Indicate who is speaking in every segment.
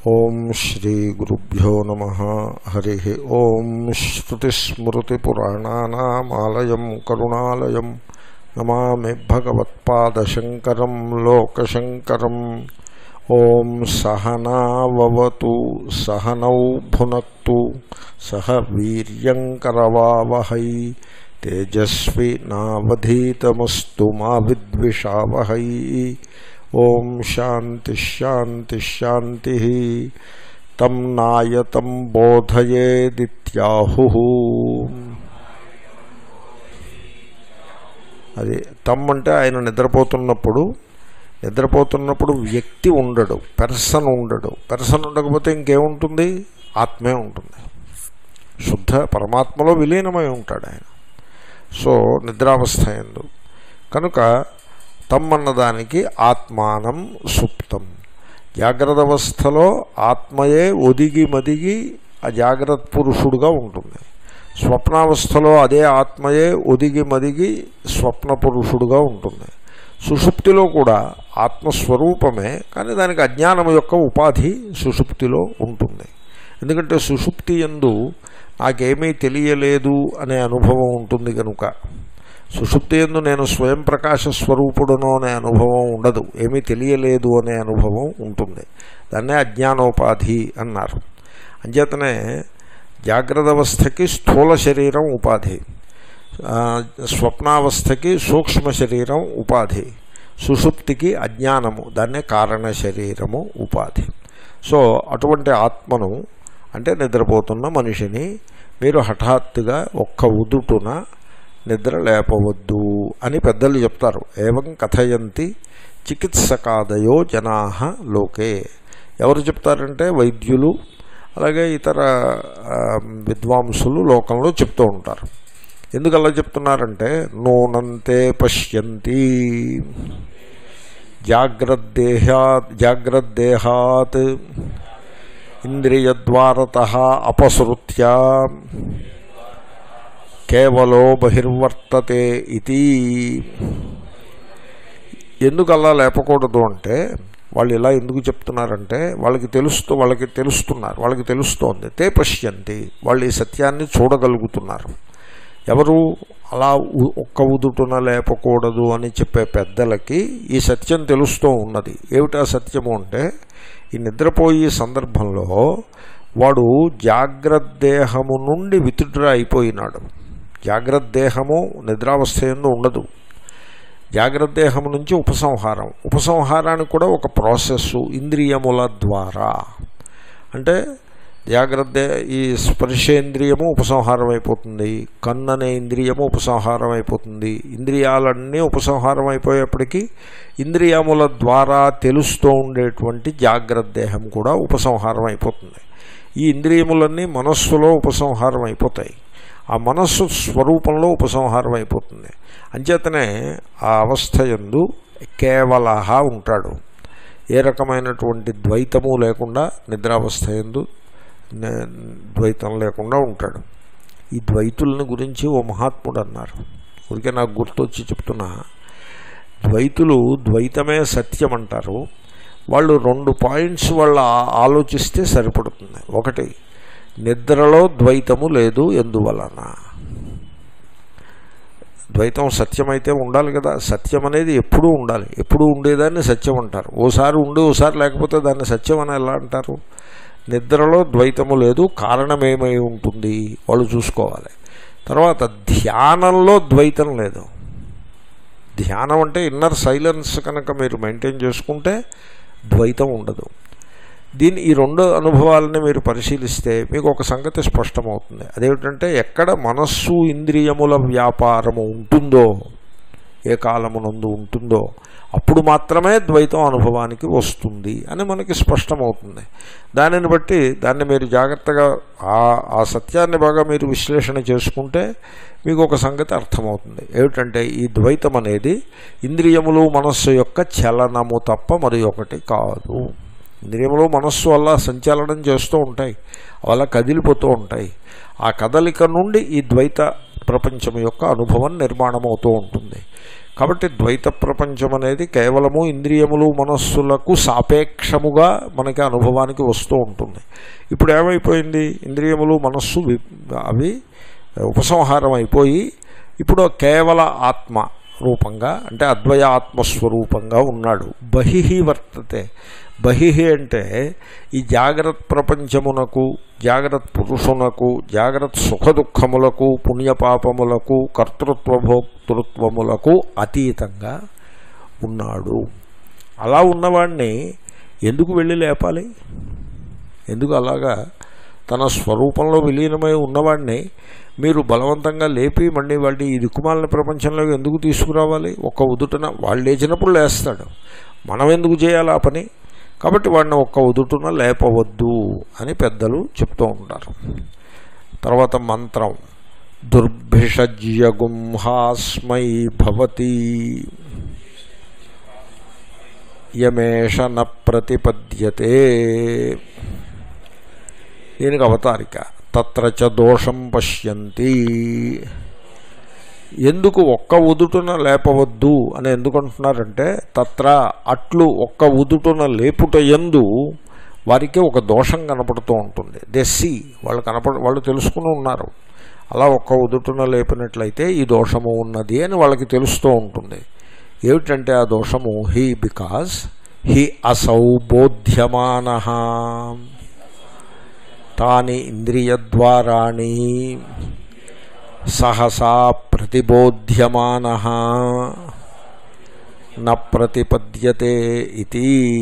Speaker 1: ఓం శ్రీ గురుభ్యో నమ హరి ఓం శ్రుతిస్మృతిపురాణానామాలయం కరుణాలయం నమామి భగవత్పాదశంకరం లోకశంకరం ఓం సహనావతు సహనౌ భునక్తు సహ వీర్యంకరవావహై తేజస్వి నావధీతమస్తు మా విద్విషావహై ఓం శాంతి శాంతి శాంతి తం నాయతం బోధయేదిత్యాహు అది తమ్ అంటే ఆయన నిద్రపోతున్నప్పుడు నిద్రపోతున్నప్పుడు వ్యక్తి ఉండడు పెర్సన్ ఉండడు పెర్సన్ ఉండకపోతే ఇంకేముంటుంది ఆత్మే ఉంటుంది శుద్ధ పరమాత్మలో విలీనమై ఉంటాడు ఆయన సో నిద్రావస్థ ఎందు కనుక తమ్మన్నదానికి ఆత్మానం సుప్తం జాగ్రత్త అవస్థలో ఆత్మయే ఒదిగి మదిగి ఆ జాగ్రత్త పురుషుడుగా ఉంటుంది స్వప్నావస్థలో అదే ఆత్మయే ఒదిగి మదిగి స్వప్న పురుషుడుగా ఉంటుంది సుషుప్తిలో కూడా ఆత్మస్వరూపమే కానీ దానికి అజ్ఞానం యొక్క ఉపాధి సుషుప్తిలో ఉంటుంది ఎందుకంటే సుషుప్తి ఎందు నాకేమీ తెలియలేదు అనే అనుభవం ఉంటుంది కనుక సుషుప్తి ఎందు నేను స్వయం ప్రకాశ స్వరూపుడునో అనే అనుభవం ఉండదు ఏమీ తెలియలేదు అనే అనుభవం ఉంటుంది దాన్నే అజ్ఞానోపాధి అన్నారు అంచేతనే జాగ్రత్త అవస్థకి స్థూల శరీరం ఉపాధి స్వప్నావస్థకి సూక్ష్మ శరీరం ఉపాధి సుషుప్తికి అజ్ఞానము దాన్నే కారణ శరీరము ఉపాధి సో అటువంటి ఆత్మను అంటే నిద్రపోతున్న మనిషిని మీరు హఠాత్తుగా ఒక్క ఉదుటున నిద్ర లేపవద్దు అని పెద్దలు చెప్తారు ఏవం కథయంతి చికిత్సకాదయో జనా లోకే ఎవరు చెప్తారంటే వైద్యులు అలాగే ఇతర విద్వాంసులు లోకంలో చెప్తూ ఉంటారు ఎందుకు అలా చెప్తున్నారంటే నూనంతే పశ్యంతి జాగ్రద్దేహాత్ జాగ్రద్దేహాత్ ఇంద్రియద్వారత అపసృత్య కేవలో బహిర్వర్తతే ఇది ఎందుకు అలా లేపకూడదు అంటే వాళ్ళు ఇలా ఎందుకు చెప్తున్నారంటే వాళ్ళకి తెలుస్తూ వాళ్ళకి తెలుస్తున్నారు వాళ్ళకి తెలుస్తోంది తే పశ్యంతి వాళ్ళు ఈ సత్యాన్ని చూడగలుగుతున్నారు ఎవరు అలా ఒక్క ఉదుటున లేపకూడదు అని చెప్పే పెద్దలకి ఈ సత్యం తెలుస్తూ ఉన్నది ఏమిటా సత్యము అంటే ఈ నిద్రపోయే సందర్భంలో వాడు జాగ్రత్త దేహము నుండి విత్డ్రా అయిపోయినాడు జాగ్రత్త దేహము నిద్రావస్థ ఎందు ఉండదు జాగ్రత్త దేహము నుంచి ఉపసంహారం ఉపసంహారానికి కూడా ఒక ప్రాసెస్సు ఇంద్రియముల ద్వారా అంటే జాగ్రత్త ఈ స్పర్శేంద్రియము ఉపసంహారం అయిపోతుంది కన్ను అనే ఇంద్రియము ఉపసంహారం అయిపోతుంది ఇంద్రియాలన్నీ ఉపసంహారం అయిపోయేప్పటికీ ఇంద్రియముల ద్వారా తెలుస్తూ ఉండేటువంటి జాగ్రత్త దేహం కూడా ఉపసంహారం అయిపోతుంది ఈ ఇంద్రియములన్నీ మనస్సులో ఉపసంహారం అయిపోతాయి ఆ మనస్సు స్వరూపంలో ఉపసంహారం అయిపోతుంది అంచేతనే ఆ అవస్థ ఎందు కేవలహ ఉంటాడు ఏ రకమైనటువంటి ద్వైతము లేకుండా నిద్రావస్థ ఎందు ద్వైతం లేకుండా ఉంటాడు ఈ ద్వైతులని గురించి ఓ మహాత్ముడు అన్నారు ఊరికే నాకు గుర్తొచ్చి చెప్తున్నా ద్వైతులు ద్వైతమే సత్యం అంటారు వాళ్ళు రెండు పాయింట్స్ వాళ్ళ ఆలోచిస్తే సరిపడుతుంది ఒకటి నిద్రలో ద్వైతము లేదు ఎందువలన ద్వైతం సత్యమైతే ఉండాలి కదా సత్యం అనేది ఎప్పుడూ ఉండాలి ఎప్పుడూ ఉండేదాన్ని సత్యం అంటారు ఓసారి ఉండి ఓసారి లేకపోతే దాన్ని సత్యం అని ఎలా అంటారు నిద్రలో ద్వైతము లేదు కారణమేమై ఉంటుంది వాళ్ళు చూసుకోవాలి తర్వాత ధ్యానంలో ద్వైతం లేదు ధ్యానం అంటే ఇన్నర్ సైలెన్స్ కనుక మీరు మెయింటైన్ చేసుకుంటే ద్వైతం ఉండదు దీని ఈ రెండు అనుభవాలని మీరు పరిశీలిస్తే మీకు ఒక సంగతి స్పష్టమవుతుంది అదేమిటంటే ఎక్కడ మనస్సు ఇంద్రియముల వ్యాపారము ఉంటుందో ఏ కాలమునందు ఉంటుందో అప్పుడు మాత్రమే ద్వైతం అనుభవానికి వస్తుంది అని మనకి స్పష్టమవుతుంది దానిని బట్టి దాన్ని మీరు జాగ్రత్తగా ఆ ఆ సత్యాన్ని బాగా మీరు విశ్లేషణ చేసుకుంటే మీకు ఒక సంగతి అర్థమవుతుంది ఏమిటంటే ఈ ద్వైతం అనేది ఇంద్రియములు మనస్సు యొక్క చలనము తప్ప మరి ఒకటి కాదు ఇంద్రియములు మనస్సు వల్ల సంచాలనం చేస్తూ ఉంటాయి అలా కదిలిపోతూ ఉంటాయి ఆ కదలిక నుండి ఈ ద్వైత ప్రపంచం యొక్క అనుభవం నిర్మాణం అవుతూ ఉంటుంది కాబట్టి ద్వైత ప్రపంచం అనేది కేవలము ఇంద్రియములు మనస్సులకు సాపేక్షముగా మనకి అనుభవానికి వస్తూ ఉంటుంది ఇప్పుడు ఏమైపోయింది ఇంద్రియములు మనస్సు వి- అవి ఉపసంహారం అయిపోయి ఇప్పుడు కేవల ఆత్మ రూపంగా అంటే అద్వయ ఆత్మస్వరూపంగా ఉన్నాడు బహిహి వర్తతే బహిహి అంటే ఈ జాగ్రత్త ప్రపంచమునకు జాగ్రత్త పురుషునకు జాగ్రత్త సుఖ దుఃఖములకు పుణ్యపాపములకు కర్తృత్వభోక్తృత్వములకు అతీతంగా ఉన్నాడు అలా ఉన్నవాడిని ఎందుకు వెళ్ళి లేపాలి ఎందుకు అలాగా తన స్వరూపంలో విలీనమై ఉన్నవాడిని మీరు బలవంతంగా లేపి మళ్ళీ వాడిని ఈ దిక్కుమాలిన ప్రపంచంలోకి ఎందుకు తీసుకురావాలి ఒక్క ఉదుటన వాళ్ళు లేచినప్పుడు లేస్తాడు మనం ఎందుకు చేయాలి ఆ పని కాబట్టి వాడిని ఒక్క ఉదుటున లేపవద్దు అని పెద్దలు చెప్తూ ఉంటారు తర్వాత మంత్రం దుర్భిషజ్యగుంహాస్మై భవతి యమేష న ప్రతిపద్యతే దీనికి అవతారిక తత్ర చ దోషం పశ్యంతి ఎందుకు ఒక్క ఉదుటున లేపవద్దు అని ఎందుకు అంటున్నారంటే తత్ర అట్లు ఒక్క ఉదుటున లేపుట ఎందు వారికి ఒక దోషం కనపడుతూ ఉంటుంది దెస్సి వాళ్ళు కనపడ వాళ్ళు తెలుసుకుని ఉన్నారు అలా ఒక్క ఉదుటున లేపినట్లయితే ఈ దోషము ఉన్నది అని వాళ్ళకి తెలుస్తూ ఉంటుంది ఏమిటంటే ఆ దోషము హీ బికాజ్ హీ అసౌ బోధ్యమాన తాని ఇంద్రియద్వారాణి సహసా ప్రతిబోధ్యమాన న ప్రతిపద్యతే ఇది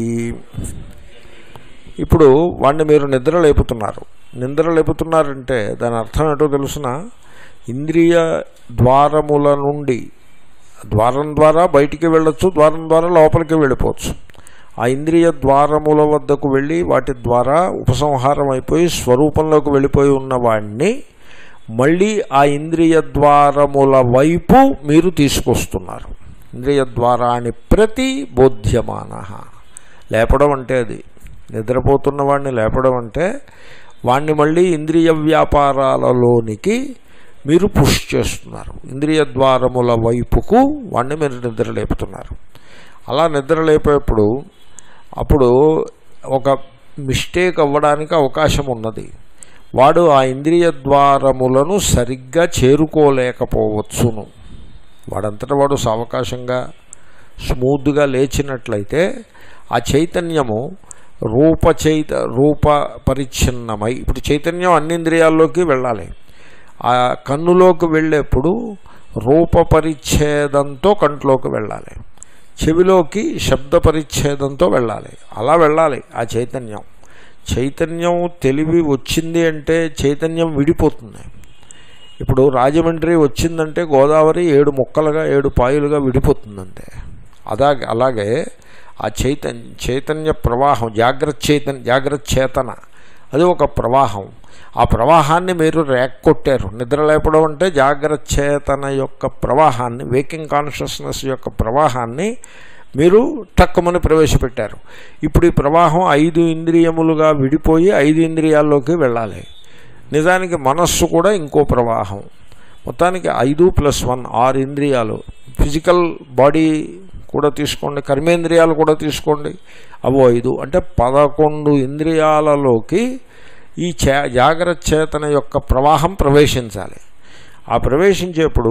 Speaker 1: ఇప్పుడు వాడిని మీరు నిద్ర లేపుతున్నారు నిద్ర లేపుతున్నారంటే దాని అర్థం ఏంటో తెలుసిన ఇంద్రియ ద్వారముల నుండి ద్వారం ద్వారా బయటికి వెళ్ళొచ్చు ద్వారం ద్వారా లోపలికి వెళ్ళిపోవచ్చు ఆ ఇంద్రియ ద్వారముల వద్దకు వెళ్ళి వాటి ద్వారా ఉపసంహారం అయిపోయి స్వరూపంలోకి వెళ్ళిపోయి ఉన్న వాడిని మళ్ళీ ఆ ఇంద్రియ ద్వారముల వైపు మీరు తీసుకొస్తున్నారు ఇంద్రియ ద్వారాన్ని ప్రతి బోధ్యమాన లేపడం అంటే అది నిద్రపోతున్న వాడిని లేపడం అంటే వాడిని మళ్ళీ ఇంద్రియ వ్యాపారాలలోనికి మీరు పుష్ చేస్తున్నారు ఇంద్రియ ద్వారముల వైపుకు వాడిని మీరు నిద్ర లేపుతున్నారు అలా నిద్ర లేపేప్పుడు అప్పుడు ఒక మిస్టేక్ అవ్వడానికి అవకాశం ఉన్నది వాడు ఆ ఇంద్రియ ద్వారములను సరిగ్గా చేరుకోలేకపోవచ్చును వాడంతటా వాడు సావకాశంగా స్మూత్గా లేచినట్లయితే ఆ చైతన్యము రూప చైత రూప పరిచ్ఛిన్నమై ఇప్పుడు చైతన్యం అన్ని ఇంద్రియాల్లోకి వెళ్ళాలి ఆ కన్నులోకి వెళ్ళేప్పుడు రూప పరిచ్ఛేదంతో కంట్లోకి వెళ్ళాలి చెవిలోకి శబ్ద పరిచ్ఛేదంతో వెళ్ళాలి అలా వెళ్ళాలి ఆ చైతన్యం చైతన్యం తెలివి వచ్చింది అంటే చైతన్యం విడిపోతుంది ఇప్పుడు రాజమండ్రి వచ్చిందంటే గోదావరి ఏడు ముక్కలుగా ఏడు పాయులుగా విడిపోతుందంటే అదా అలాగే ఆ చైతన్య చైతన్య ప్రవాహం జాగ్రత్త చైతన్య జాగ్రత్త చేతన అది ఒక ప్రవాహం ఆ ప్రవాహాన్ని మీరు రేక్కొట్టారు నిద్ర లేపడం అంటే జాగ్రత్త చేతన యొక్క ప్రవాహాన్ని వేకింగ్ కాన్షియస్నెస్ యొక్క ప్రవాహాన్ని మీరు టక్కుమని ప్రవేశపెట్టారు ఇప్పుడు ఈ ప్రవాహం ఐదు ఇంద్రియములుగా విడిపోయి ఐదు ఇంద్రియాల్లోకి వెళ్ళాలి నిజానికి మనస్సు కూడా ఇంకో ప్రవాహం మొత్తానికి ఐదు ప్లస్ వన్ ఆరు ఇంద్రియాలు ఫిజికల్ బాడీ కూడా తీసుకోండి కర్మేంద్రియాలు కూడా తీసుకోండి అవో ఐదు అంటే పదకొండు ఇంద్రియాలలోకి ఈ చే జాగ్రత్త చేతన యొక్క ప్రవాహం ప్రవేశించాలి ఆ ప్రవేశించేప్పుడు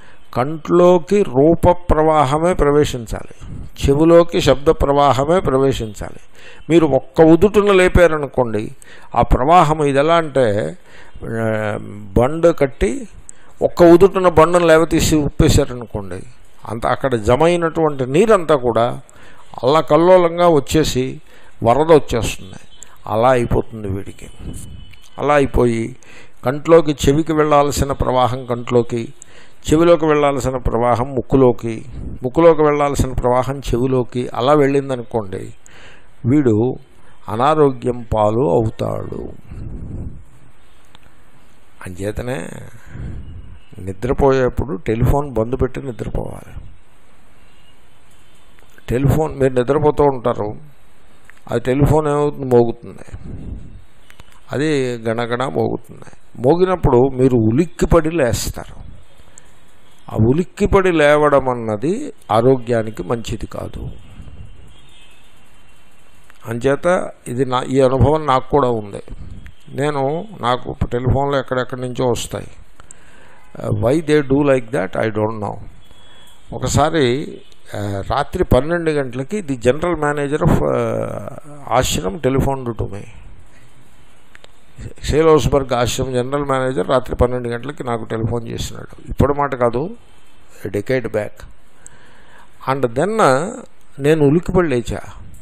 Speaker 1: కంట్లోకి రూప ప్రవాహమే ప్రవేశించాలి చెవులోకి శబ్ద ప్రవాహమే ప్రవేశించాలి మీరు ఒక్క ఉదుటున లేపారనుకోండి ఆ ప్రవాహం ఇది ఎలా అంటే ఆ, బండ్ కట్టి ఒక్క ఉదుటున బండను లేవతీసి ఉప్పేశారనుకోండి అంత అక్కడ జమ అయినటువంటి నీరంతా కూడా అల్లకల్లోలంగా వచ్చేసి వరద వచ్చేస్తుంది అలా అయిపోతుంది వీడికి అలా అయిపోయి కంట్లోకి చెవికి వెళ్ళాల్సిన ప్రవాహం కంట్లోకి చెవిలోకి వెళ్ళాల్సిన ప్రవాహం ముక్కులోకి ముక్కులోకి వెళ్ళాల్సిన ప్రవాహం చెవిలోకి అలా వెళ్ళిందనుకోండి వీడు అనారోగ్యం పాలు అవుతాడు అంచేతనే నిద్రపోయేప్పుడు టెలిఫోన్ బంద్ పెట్టి నిద్రపోవాలి టెలిఫోన్ మీరు నిద్రపోతూ ఉంటారు ఆ టెలిఫోన్ ఏమవుతుంది మోగుతుంది అది గణగణ మోగుతుంది మోగినప్పుడు మీరు ఉలిక్కిపడి లేస్తారు ఆ ఉలిక్కిపడి లేవడం అన్నది ఆరోగ్యానికి మంచిది కాదు అంచేత ఇది నా ఈ అనుభవం నాకు కూడా ఉంది నేను నాకు టెలిఫోన్లో ఎక్కడెక్కడి నుంచో వస్తాయి why they do like that I don't know ఒకసారి ఆ, రాత్రి పన్నెండు గంటలకి the general manager of ashram telephone to me షేలోస్బర్గ్ ఆశ్రమ్ జనరల్ మేనేజర్ రాత్రి పన్నెండు గంటలకి నాకు టెలిఫోన్ చేసినాడు ఇప్పుడు మాట కాదు డెకేడ్ బ్యాక్ అండ్ దెన్ నేను ఉలిక్కిపడి లేచా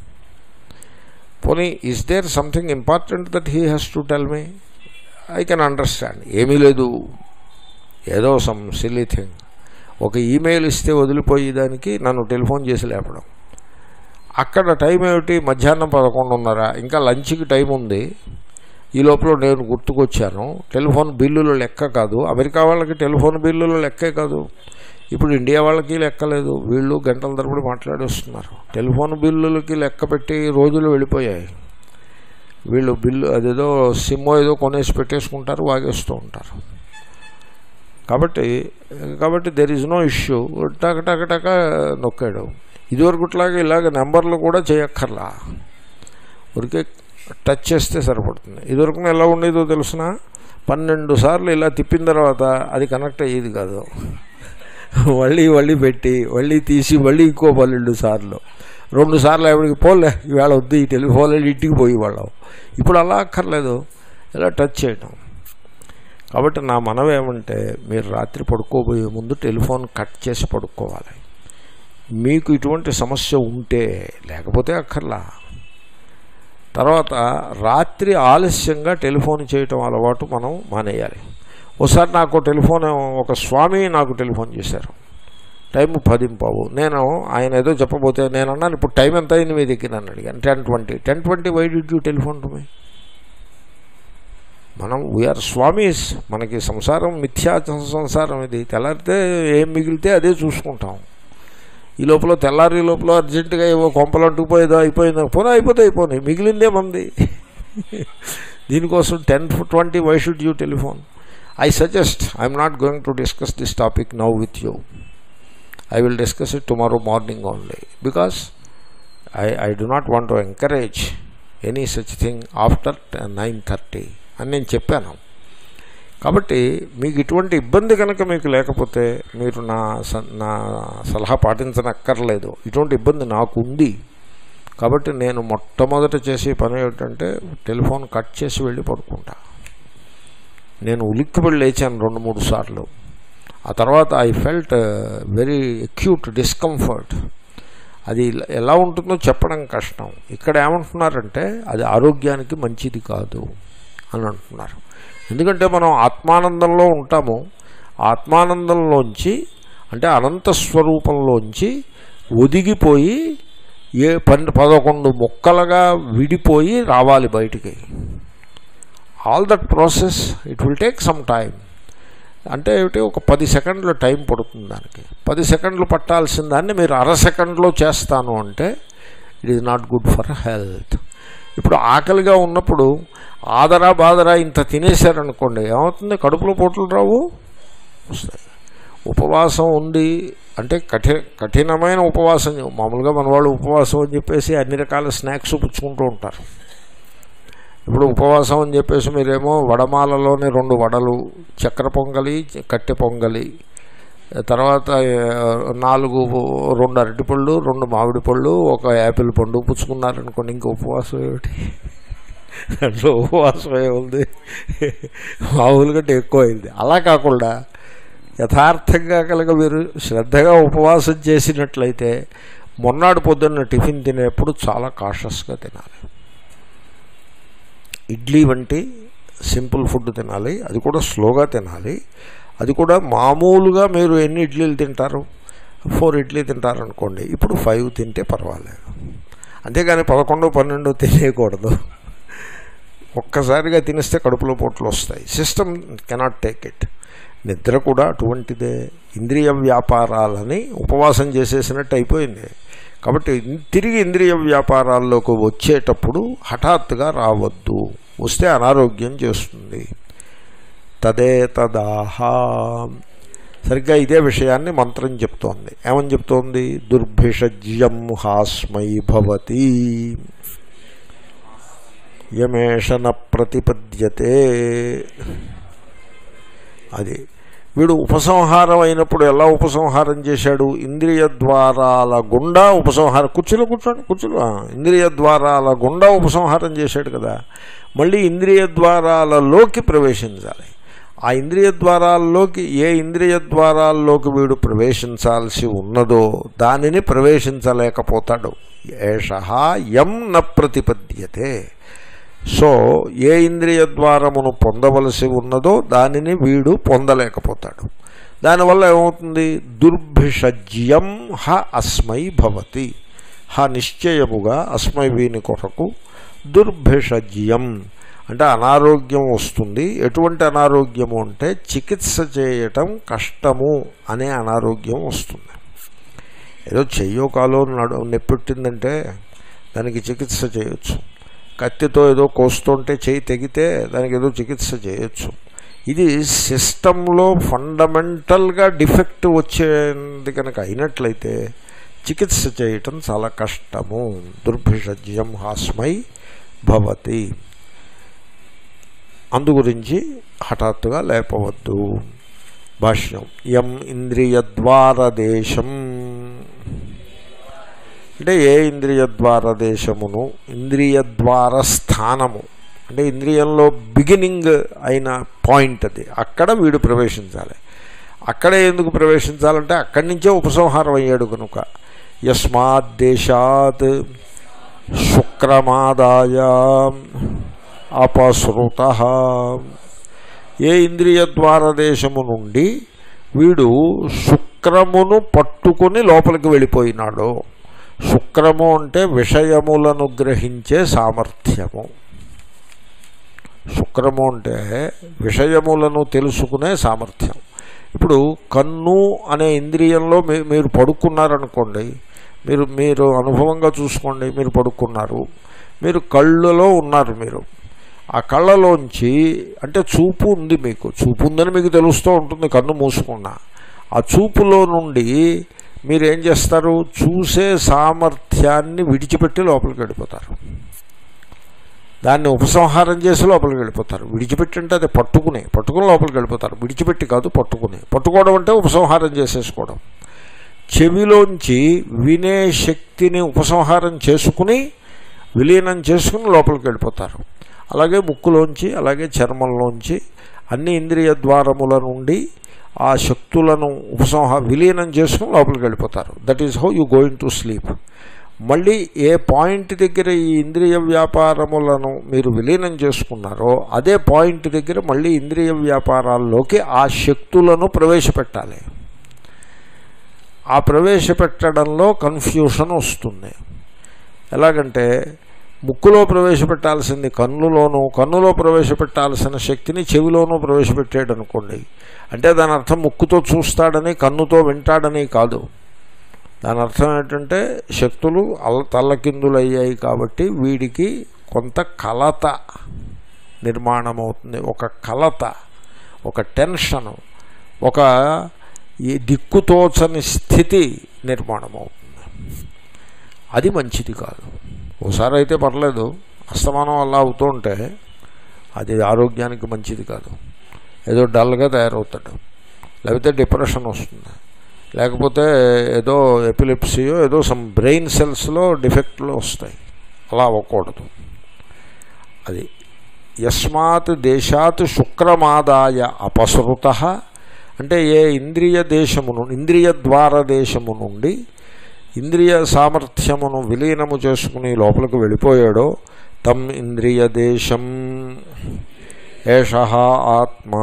Speaker 1: పోనీ is there something important that he has to tell me I can understand ఏమీ లేదు ఏదో సమ్ సిల్లీ థింగ్ ఒక ఈమెయిల్ ఇస్తే వదిలిపోయి దానికి నన్ను టెలిఫోన్ చేసి లేపడం అక్కడ టైం ఏమిటి మధ్యాహ్నం పదకొండున్నర ఇంకా లంచ్కి టైం ఉంది ఈ లోపల నేను గుర్తుకొచ్చాను టెలిఫోన్ బిల్లుల లెక్క కాదు అమెరికా వాళ్ళకి టెలిఫోన్ బిల్లుల లెక్కే కాదు ఇప్పుడు ఇండియా వాళ్ళకి లెక్కలేదు వీళ్ళు గంటల తరబడి మాట్లాడేస్తున్నారు టెలిఫోన్ బిల్లులకి లెక్క పెట్టి రోజులు వెళ్ళిపోయాయి వీళ్ళు బిల్లు అదేదో సిమ్ ఏదో కొనేసి పెట్టేసుకుంటారు వాగేస్తూ ఉంటారు కాబట్టి కాబట్టి దెర్ ఈజ్ నో ఇష్యూ టక టక టక నొక్కాడు ఇదివరకుట్లాగా ఇలాగ నెంబర్లు కూడా చేయక్కర్లా ఊరికే టచ్ చేస్తే సరిపడుతుంది ఇదివరకు ఎలా ఉండేదో తెలిసిన పన్నెండు సార్లు ఇలా తిప్పిన తర్వాత అది కనెక్ట్ అయ్యేది కాదు మళ్ళీ మళ్ళీ పెట్టి మళ్ళీ తీసి మళ్ళీ ఇంకో పన్నెండు సార్లు రెండు సార్లు ఎవరికి పోలే ఈవేళ వద్దు ఈ టెలిఫోన్ ఇంటికి పోయి వాళ్ళం ఇప్పుడు అలా అక్కర్లేదు ఇలా టచ్ చేయడం కాబట్టి నా మనం ఏమంటే మీరు రాత్రి పడుకోబోయే ముందు టెలిఫోన్ కట్ చేసి పడుకోవాలి మీకు ఇటువంటి సమస్య ఉంటే లేకపోతే అక్కర్లా తర్వాత రాత్రి ఆలస్యంగా టెలిఫోన్ చేయటం అలవాటు మనం మానేయాలి ఒకసారి నాకు టెలిఫోన్ ఒక స్వామి నాకు టెలిఫోన్ చేశారు టైం పదింపావు నేను ఆయన ఏదో చెప్పబోతే నేను అన్నాను ఇప్పుడు టైం ఎంత అయింది మీ దగ్గర అని అడిగాను ten twenty ten twenty why did you telephone to me మనం వీఆర్ స్వామీస్ మనకి సంసారం మిథ్యా సంసారం ఇది తెల్లారితే ఏం మిగిలితే అదే చూసుకుంటాం ఈ లోపల తెల్లారి లోపల అర్జెంటుగా ఏవో కొంపలు అంటుకుపోయేదో అయిపోయిందో పోనీ అయిపోతే అయిపోయి మిగిలిందే మంది దీనికోసం ten twenty why should you telephone I suggest I'm not going to discuss this topic now with you I will discuss it tomorrow morning only because I I do not want to encourage any such thing after nine thirty అని నేను చెప్పాను కాబట్టి మీకు ఇటువంటి ఇబ్బంది కనుక మీకు లేకపోతే మీరు నా స- నా సలహా పాటించనక్కర్లేదు ఇటువంటి ఇబ్బంది నాకు ఉంది కాబట్టి నేను మొట్టమొదట చేసే పని ఏమిటంటే టెలిఫోన్ కట్ చేసి వెళ్ళి పడుకుంటా నేను ఉలిక్కిపడి లేచాను రెండు మూడు సార్లు ఆ తర్వాత I felt very acute discomfort అది ఎలా ఉంటుందో చెప్పడం కష్టం ఇక్కడ ఏమంటున్నారంటే అది ఆరోగ్యానికి మంచిది కాదు అని అంటున్నారు ఎందుకంటే మనం ఆత్మానందంలో ఉంటాము ఆత్మానందంలోంచి అంటే అనంత స్వరూపంలోంచి ఒదిగిపోయి ఏ పన్ పదకొండు ముక్కలుగా విడిపోయి రావాలి బయటికి all that process it will take some time అంటే ఏమిటి ఒక పది సెకండ్ల టైం పడుతుంది దానికి పది సెకండ్లు పట్టాల్సిన దాన్ని మీరు అర సెకండ్లో చేస్తాను అంటే it is not good for health ఇప్పుడు ఆకలిగా ఉన్నప్పుడు ఆదరా బాదరా ఇంత తినేశారనుకోండి ఏమవుతుంది కడుపులో పోట్లు రావు వస్తాయి ఉపవాసం ఉంది అంటే కఠిన కఠినమైన ఉపవాసం మామూలుగా మన వాళ్ళు ఉపవాసం అని చెప్పేసి అన్ని రకాల స్నాక్స్ పుచ్చుకుంటూ ఉంటారు ఇప్పుడు ఉపవాసం అని చెప్పేసి మీరేమో వడమాలలోనే రెండు వడలు చక్కెర పొంగలి కట్టె పొంగలి తర్వాత ఆ, నాలుగు రెండు అరటిపళ్ళు రెండు మామిడి పళ్ళు ఒక యాపిల్ పండు పుచ్చుకున్నారనుకోండి ఇంక ఉపవాసం ఏమిటి దాంట్లో ఉపవాసం ఏముంది మామూలుగా ఎక్కువ అయింది అలా కాకుండా యథార్థంగా కనుక మీరు శ్రద్ధగా ఉపవాసం చేసినట్లయితే మొన్నాడు పొద్దున్న టిఫిన్ తినేప్పుడు చాలా కాషస్గా తినాలి ఇడ్లీ వంటి సింపుల్ ఫుడ్ తినాలి అది కూడా స్లోగా తినాలి అది కూడా మామూలుగా మీరు ఎన్ని ఇడ్లీలు తింటారు ఫోర్ ఇడ్లీ తింటారనుకోండి ఇప్పుడు ఫైవ్ తింటే పర్వాలేదు అంతేగాని పదకొండు పన్నెండు తినేయకూడదు ఒక్కసారిగా తినేస్తే కడుపులో పొట్లు వస్తాయి సిస్టమ్ కెనాట్ టేక్ ఇట్ నిద్ర కూడా అటువంటిదే ఇంద్రియ వ్యాపారాలని ఉపవాసం చేసేసినట్టు అయిపోయింది కాబట్టి తిరిగి ఇంద్రియ వ్యాపారాల్లోకి వచ్చేటప్పుడు హఠాత్తుగా రావద్దు వస్తే అనారోగ్యం చేస్తుంది తదే తదాహ సరిగ్గా ఇదే విషయాన్ని మంత్రం చెప్తోంది ఏమని చెప్తోంది దుర్భిషజ్యం హాస్మై భవతి యమేషన ప్రతిపద్యతే అది వీడు ఉపసంహారం అయినప్పుడు ఎలా ఉపసంహారం చేశాడు ఇంద్రియ ద్వారాల గుండా ఉపసంహారం కుర్చీలో కూర్చోండి కుర్చీలో ఆ, ఇంద్రియ ద్వారాల గుండా ఉపసంహారం చేశాడు కదా మళ్ళీ ఇంద్రియ ద్వారాలలోకి ప్రవేశించాలి ఆ ఇంద్రియ ద్వారాల్లోకి ఏ ఇంద్రియ ద్వారాల్లోకి వీడు ప్రవేశించాల్సి ఉన్నదో దానిని ప్రవేశించలేకపోతాడు ఏష యం న ప్రతిపద్యతే సో ఏ ఇంద్రియ ద్వారమును పొందవలసి ఉన్నదో దానిని వీడు పొందలేకపోతాడు దానివల్ల ఏమవుతుంది దుర్భిషజ్యం హ అస్మై భవతి హ నిశ్చయముగా అస్మై వీని కొరకు దుర్భిషజ్యం అంటే అనారోగ్యం వస్తుంది ఎటువంటి అనారోగ్యము అంటే చికిత్స చేయటం కష్టము అనే అనారోగ్యం వస్తుంది ఏదో చెయ్యో కాలో నడు నెప్పెట్టిందంటే దానికి చికిత్స చేయొచ్చు కత్తితో ఏదో కోస్తుంటే చేయి తెగితే దానికి ఏదో చికిత్స చేయొచ్చు ఇది సిస్టంలో ఫండమెంటల్గా డిఫెక్ట్ వచ్చేది కనుక అయినట్లయితే చికిత్స చేయటం చాలా కష్టము దుర్భిషజ్యం హాస్మై భవతి అందు గురించి హఠాత్తుగా లేపవద్దు భాష్యం యం ఇంద్రియద్వారదేశం అంటే ఏ ఇంద్రియద్వార దేశమును ఇంద్రియద్వార స్థానము అంటే ఇంద్రియంలో బిగినింగ్ అయిన పాయింట్ అది అక్కడ వీడు ప్రవేశించాలి అక్కడే ఎందుకు ప్రవేశించాలంటే అక్కడి నుంచే ఉపసంహారం అయ్యాడు కనుక యస్మాత్ దేశాత్ శుక్రమాదాయ అపసృత ఏ ఇంద్రియ ద్వారదేశము నుండి వీడు శుక్రమును పట్టుకుని లోపలికి వెళ్ళిపోయినాడో శుక్రము అంటే విషయములను గ్రహించే సామర్థ్యము శుక్రము అంటే విషయములను తెలుసుకునే సామర్థ్యం ఇప్పుడు కన్ను అనే ఇంద్రియంలో మీ మీరు పడుకున్నారనుకోండి మీరు మీరు అనుభవంగా చూసుకోండి మీరు పడుకున్నారు మీరు కళ్ళలో ఉన్నారు మీరు ఆ కళ్ళలోంచి అంటే చూపు ఉంది మీకు చూపు ఉందని మీకు తెలుస్తూ ఉంటుంది కన్ను మూసుకున్నా ఆ చూపులో నుండి మీరు ఏం చేస్తారు చూసే సామర్థ్యాన్ని విడిచిపెట్టి లోపలికి వెళ్ళిపోతారు దాన్ని ఉపసంహారం చేసి లోపలికి వెళ్ళిపోతారు విడిచిపెట్టి అంటే అది పట్టుకుని పట్టుకుని లోపలికి వెళ్ళిపోతారు విడిచిపెట్టి కాదు పట్టుకుని పట్టుకోవడం అంటే ఉపసంహారం చేసేసుకోవడం చెవిలోంచి వినే శక్తిని ఉపసంహారం చేసుకుని విలీనం చేసుకుని లోపలికి వెళ్ళిపోతారు అలాగే ముక్కులోంచి అలాగే చర్మంలోంచి అన్ని ఇంద్రియ ద్వారముల నుండి ఆ శక్తులను ఉపసంహ విలీనం చేసుకుని లోపలికి వెళ్ళిపోతారు that is how you going to sleep మళ్ళీ ఏ పాయింట్ దగ్గర ఈ ఇంద్రియ వ్యాపారములను మీరు విలీనం చేసుకున్నారో అదే పాయింట్ దగ్గర మళ్ళీ ఇంద్రియ వ్యాపారాల్లోకి ఆ శక్తులను ప్రవేశపెట్టాలి ఆ ప్రవేశపెట్టడంలో కన్ఫ్యూషన్ వస్తుంది ఎలాగంటే ముక్కులో ప్రవేశపెట్టాల్సింది కన్నులోను కన్నులో ప్రవేశపెట్టాల్సిన శక్తిని చెవిలోనూ ప్రవేశపెట్టాడు అనుకోండి అంటే దాని అర్థం ముక్కుతో చూస్తాడని కన్నుతో వింటాడని కాదు దాని అర్థం ఏంటంటే శక్తులు అల్ల తల్లకిందులయ్యాయి కాబట్టి వీడికి కొంత కలత నిర్మాణం అవుతుంది ఒక కలత ఒక టెన్షను ఒక ఈ దిక్కుతోచని స్థితి నిర్మాణం అవుతుంది అది మంచిది కాదు ఓసారి అయితే పర్లేదు అస్తమానం అలా అవుతూ ఉంటే అది ఆరోగ్యానికి మంచిది కాదు ఏదో డల్గా తయారవుతాడు లేకపోతే డిప్రెషన్ వస్తుంది లేకపోతే ఏదో ఎపిలిప్సియో ఏదో సమ్ బ్రెయిన్ సెల్స్లో డిఫెక్ట్లు వస్తాయి అలా అవ్వకూడదు అది యస్మాత్ దేశాత్ శుక్రమాదాయ అపసృత అంటే ఏ ఇంద్రియ దేశమును ఇంద్రియ ద్వార దేశము నుండి ఇంద్రియ సామర్థ్యమును విలీనము చేసుకుని లోపలికి వెళ్ళిపోయాడో తమ్ ఇంద్రియ దేశం ఏష ఆత్మా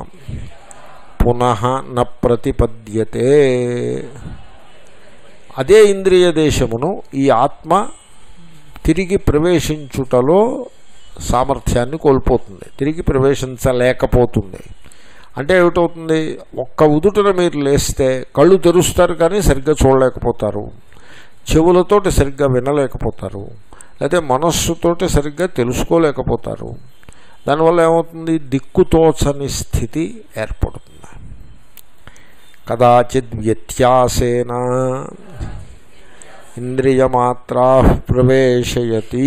Speaker 1: పునః న ప్రతిపద్యతే అదే ఇంద్రియ దేశమును ఈ ఆత్మ తిరిగి ప్రవేశించుటలో సామర్థ్యాన్ని కోల్పోతుంది తిరిగి ప్రవేశించలేకపోతుంది అంటే ఏమిటవుతుంది ఒక్క ఉదుటన మీరు లేస్తే కళ్ళు తెరుస్తారు కానీ సరిగ్గా చూడలేకపోతారు చెవులతోటి సరిగ్గా వినలేకపోతారు లేకపోతే మనస్సుతోటి సరిగ్గా తెలుసుకోలేకపోతారు దానివల్ల ఏమవుతుంది దిక్కుతోచని స్థితి ఏర్పడుతుంది కదాచిద్ వ్యత్యాసేన ఇంద్రియమాత్రా ప్రవేశయతి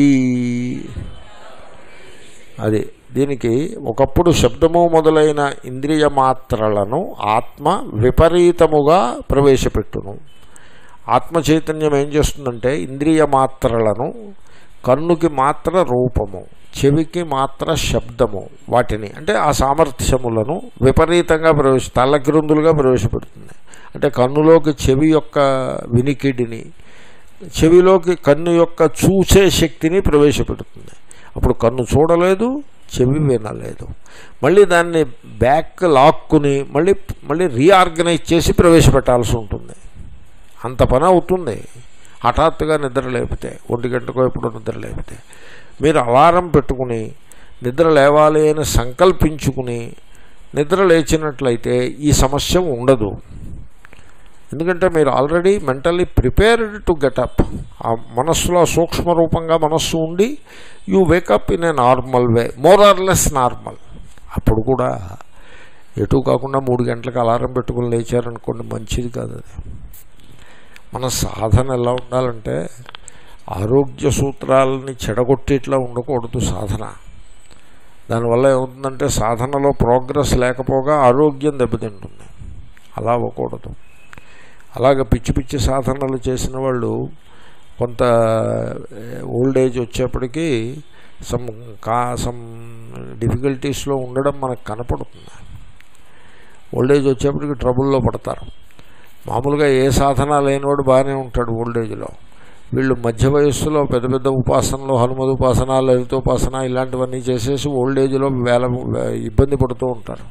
Speaker 1: అది దీనికి ఒకప్పుడు శబ్దము మొదలైన ఇంద్రియ మాత్రలను ఆత్మ విపరీతముగా ప్రవేశపెట్టును ఆత్మ చైతన్యం ఏం చేస్తుందంటే ఇంద్రియ మాత్రలను కన్నుకి మాత్ర రూపము చెవికి మాత్ర శబ్దము వాటిని అంటే ఆ సామర్థ్యములను విపరీతంగా ప్రవేశ తల్లకిరుందులుగా ప్రవేశపెడుతుంది అంటే కన్నులోకి చెవి యొక్క వినికిడిని చెవిలోకి కన్ను యొక్క చూసే శక్తిని ప్రవేశపెడుతుంది అప్పుడు కన్ను చూడలేదు చెవి వినలేదు మళ్ళీ దాన్ని బ్యాక్ లాక్కుని మళ్ళీ మళ్ళీ రీఆర్గనైజ్ చేసి ప్రవేశపెట్టాల్సి ఉంటుంది అంత పని అవుతుంది హఠాత్తుగా నిద్ర లేపితే ఒంటి గంటకో ఎప్పుడో నిద్ర లేపితే మీరు అలారం పెట్టుకుని నిద్ర లేవాలి అని సంకల్పించుకుని నిద్ర లేచినట్లయితే ఈ సమస్య ఉండదు ఎందుకంటే మీరు already mentally prepared to get up ఆ మనస్సులో సూక్ష్మ రూపంగా మనస్సు ఉండి you wake up in a normal way more or less normal అప్పుడు కూడా ఎటు కాకుండా మూడు గంటలకు అలారం పెట్టుకుని లేచారనుకోండి మంచిది కాదు అది మన సాధన ఎలా ఉండాలంటే ఆరోగ్య సూత్రాలని చెడగొట్టేట్లా ఉండకూడదు సాధన దానివల్ల ఏమవుతుందంటే సాధనలో ప్రోగ్రెస్ లేకపోగా ఆరోగ్యం దెబ్బతింటుంది అలా అవ్వకూడదు అలాగ పిచ్చి పిచ్చి సాధనలు చేసిన వాళ్ళు కొంత ఓల్డ్ ఏజ్ వచ్చేప్పటికీ సమ్ కా సమ్ డిఫికల్టీస్లో ఉండడం మనకు కనపడుతుంది ఓల్డ్ ఏజ్ వచ్చేప్పటికి ట్రబుల్లో పడతారు మామూలుగా ఏ సాధన లేనివాడు బాగానే ఉంటాడు ఓల్డ్ ఏజ్లో వీళ్ళు మధ్య వయస్సులో పెద్ద పెద్ద ఉపాసనలు హనుమద్ ఉపాసన లలితోపాసన ఇలాంటివన్నీ చేసేసి ఓల్డ్ ఏజ్లో వేల ఇబ్బంది పడుతూ ఉంటారు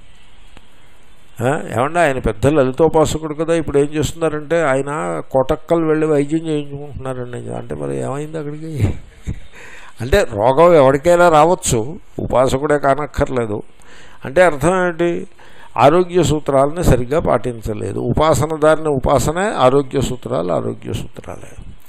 Speaker 1: ఏమంటే ఆయన పెద్ద లలితోపాసకుడు కదా ఇప్పుడు ఏం చేస్తున్నారంటే ఆయన కోటక్కలు వెళ్ళి వైద్యం చేయించుకుంటున్నారండి అంటే మరి ఏమైంది అక్కడికి అంటే రోగం ఎవరికైనా రావచ్చు ఉపాసకుడే కానక్కర్లేదు అంటే అర్థం ఏంటి ఆరోగ్య సూత్రాలని సరిగ్గా పాటించలేదు ఉపాసన దారిని ఉపాసనే ఆరోగ్య సూత్రాలు ఆరోగ్య సూత్రాలే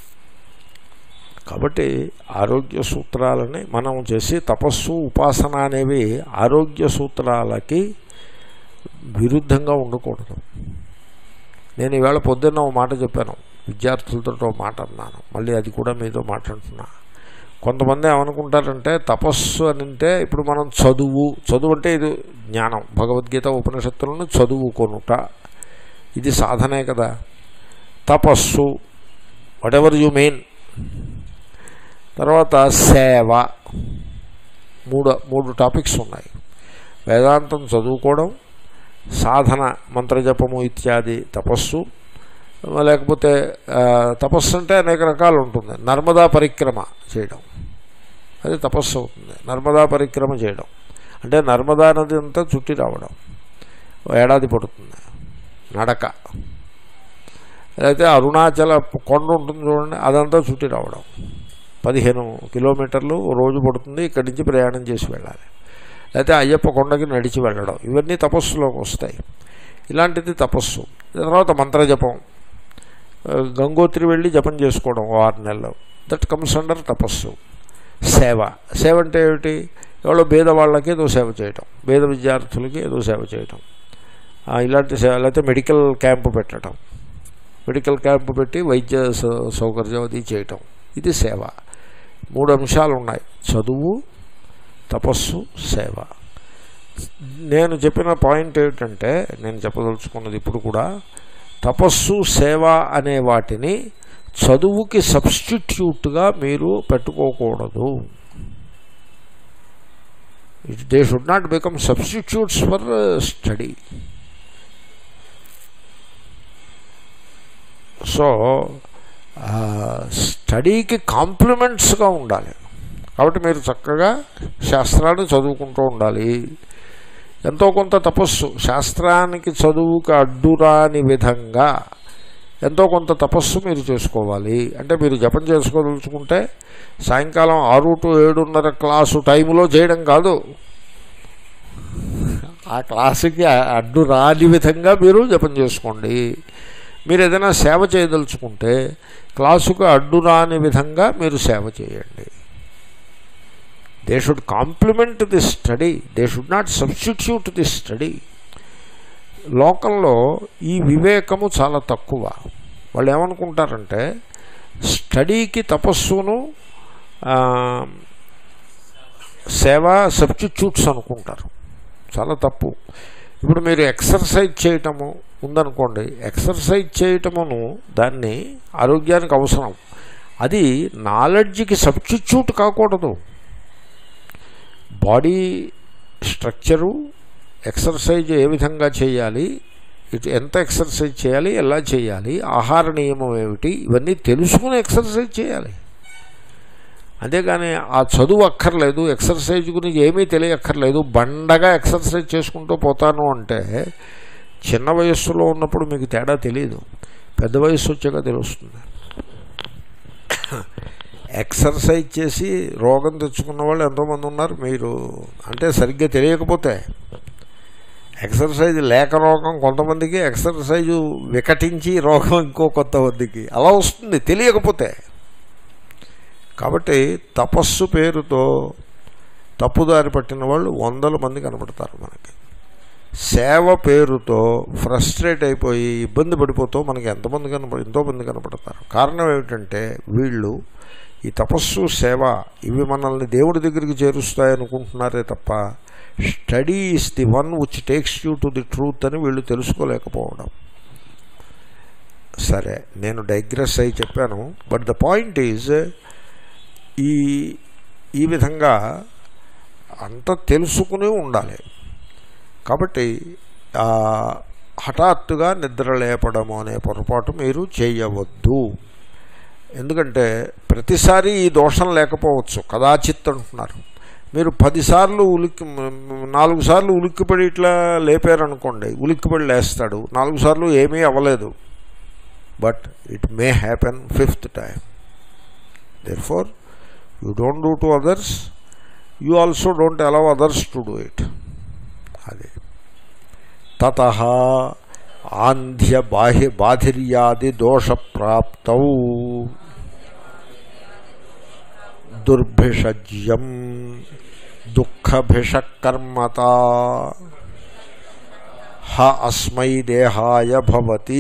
Speaker 1: కాబట్టి ఆరోగ్య సూత్రాలని మనం చేసి తపస్సు ఉపాసన అనేవి ఆరోగ్య సూత్రాలకి విరుద్ధంగా ఉండకూడదు నేను ఈవేళ పొద్దున్న ఒక మాట చెప్పాను విద్యార్థులతో ఒక మాట అన్నాను మళ్ళీ అది కూడా మీతో మాట్లాడుతున్నా కొంతమంది ఏమనుకుంటారంటే తపస్సు అని అంటే ఇప్పుడు మనం చదువు చదువు అంటే ఇది జ్ఞానం భగవద్గీత ఉపనిషత్తులను చదువుకొనుట ఇది సాధనే కదా తపస్సు వాట్ ఎవర్ యు మీన్ తర్వాత సేవ మూడు మూడు టాపిక్స్ ఉన్నాయి వేదాంతం చదువుకోవడం సాధన మంత్రజపము ఇత్యాది తపస్సు లేకపోతే తపస్సు అంటే అనేక రకాలు ఉంటుంది నర్మదా పరిక్రమ చేయడం అది తపస్సు అవుతుంది నర్మదా పరిక్రమ చేయడం అంటే నర్మదా నది అంతా చుట్టి రావడం ఏడాది పడుతుంది నడక అయితే అరుణాచల కొండ ఉంటుంది చూడండి అదంతా చుట్టి రావడం పదిహేను కిలోమీటర్లు రోజు పడుతుంది ఇక్కడి నుంచి ప్రయాణం చేసి వెళ్ళాలి లేకపోతే అయ్యప్ప కొండకి నడిచి వెళ్ళడం ఇవన్నీ తపస్సులోకి వస్తాయి ఇలాంటిది తపస్సు తర్వాత మంత్రజపం గంగోత్రి వెళ్ళి జపం చేసుకోవడం ఓ ఆరు నెలలు దట్ కమ్స్ అండర్ తపస్సు సేవ సేవ అంటే ఏమిటి ఎవరో భేద వాళ్ళకి ఏదో సేవ చేయటం భేద విద్యార్థులకి ఏదో సేవ చేయటం ఇలాంటి సేవ లేకపోతే మెడికల్ క్యాంపు పెట్టడం మెడికల్ క్యాంపు పెట్టి వైద్య సౌకర్యం అది చేయటం ఇది సేవ మూడు అంశాలు ఉన్నాయి చదువు తపస్సు సేవ నేను చెప్పిన పాయింట్ ఏమిటంటే నేను చెప్పదలుచుకున్నది ఇప్పుడు కూడా తపస్సు సేవ అనే వాటిని చదువుకి సబ్స్టిట్యూట్గా మీరు పెట్టుకోకూడదు they should not become substitutes for study so స్టడీకి కాంప్లిమెంట్స్గా ఉండాలి కాబట్టి మీరు చక్కగా శాస్త్రాన్ని చదువుకుంటూ ఉండాలి ఎంతో కొంత తపస్సు శాస్త్రానికి చదువుకి అడ్డురాని విధంగా ఎంతో కొంత తపస్సు మీరు చేసుకోవాలి అంటే మీరు జపం చేసుకోదలుచుకుంటే సాయంకాలం ఆరు టు ఏడున్నర క్లాసు టైంలో చేయడం కాదు ఆ క్లాసుకి అడ్డు రాని విధంగా మీరు జపం చేసుకోండి మీరు ఏదైనా సేవ చేయదలుచుకుంటే క్లాసుకు అడ్డు రాని విధంగా మీరు సేవ చేయండి they should complement the study they should not substitute the study లోకంలో ఈ వివేకము చాలా తక్కువ వాళ్ళు ఏమనుకుంటారంటే స్టడీకి తపస్సును ఆ, సేవ సబ్స్టిట్యూట్స్ అనుకుంటారు చాలా తప్పు ఇప్పుడు మీరు ఎక్సర్సైజ్ చేయటము ఉందనుకోండి ఎక్సర్సైజ్ చేయటమును దాన్ని ఆరోగ్యానికి అవసరం అది నాలెడ్జ్కి సబ్స్టిట్యూట్ కాకూడదు బాడీ స్ట్రక్చరు ఎక్సర్సైజ్ ఏ విధంగా చేయాలి ఇటు ఎంత ఎక్సర్సైజ్ చేయాలి ఎలా చేయాలి ఆహార నియమం ఏమిటి ఇవన్నీ తెలుసుకుని ఎక్సర్సైజ్ చేయాలి అంతేగాని ఆ చదువు అక్కర్లేదు ఎక్సర్సైజ్ గురించి ఏమీ తెలియక్కర్లేదు బండగా ఎక్సర్సైజ్ చేసుకుంటూ పోతాను అంటే చిన్న వయస్సులో ఉన్నప్పుడు మీకు తేడా తెలియదు పెద్ద వయస్సు వచ్చాక తెలుస్తుంది ఎక్సర్సైజ్ చేసి రోగం తెచ్చుకున్న వాళ్ళు ఎంతోమంది ఉన్నారు మీరు అంటే సరిగ్గా తెలియకపోతే ఎక్సర్సైజ్ లేక రోగం కొంతమందికి ఎక్సర్సైజ్ వికటించి రోగం ఇంకో కొత్త మందికి అలా వస్తుంది తెలియకపోతే కాబట్టి తపస్సు పేరుతో తప్పుదారి పట్టిన వాళ్ళు వందల మంది కనపడతారు మనకి సేవ పేరుతో ఫ్రస్ట్రేట్ అయిపోయి ఇబ్బంది పడిపోతూ మనకి ఎంతమంది కనపడ ఎంతోమంది కనపడతారు కారణం ఏమిటంటే వీళ్ళు ఈ తపస్సు సేవ ఇవి మనల్ని దేవుడి దగ్గరికి చేరుస్తాయనుకుంటున్నారే తప్ప study is the one which takes you to the truth అని వీళ్ళు తెలుసుకోలేకపోవడం సరే నేను డైగ్రెస్ అయి చెప్పాను బట్ ద పాయింట్ ఈజ్ ఈ ఈ విధంగా అంత తెలుసుకుని ఉండాలి కాబట్టి ఆ, హఠాత్తుగా నిద్ర లేపడము అనే పొరపాటు మీరు చేయవద్దు ఎందుకంటే ప్రతిసారి ఈ దోషం లేకపోవచ్చు కదాచిత్ అంటున్నారు మీరు పదిసార్లు ఉలిక్కి నాలుగు సార్లు ఉలిక్కిపడి ఇట్లా లేపారనుకోండి ఉలిక్కిపడి లేస్తాడు నాలుగు సార్లు ఏమీ అవ్వలేదు but it may happen fifth time therefore you don't do to others you also don't allow others to do it అది తత ఆంధ్య బాహ్య బాధిర్యాది దోషప్రాప్తౌ దుర్భిషజ్యం దుఃఖభిషకర్మత హ అస్మై దేహాయ భవతి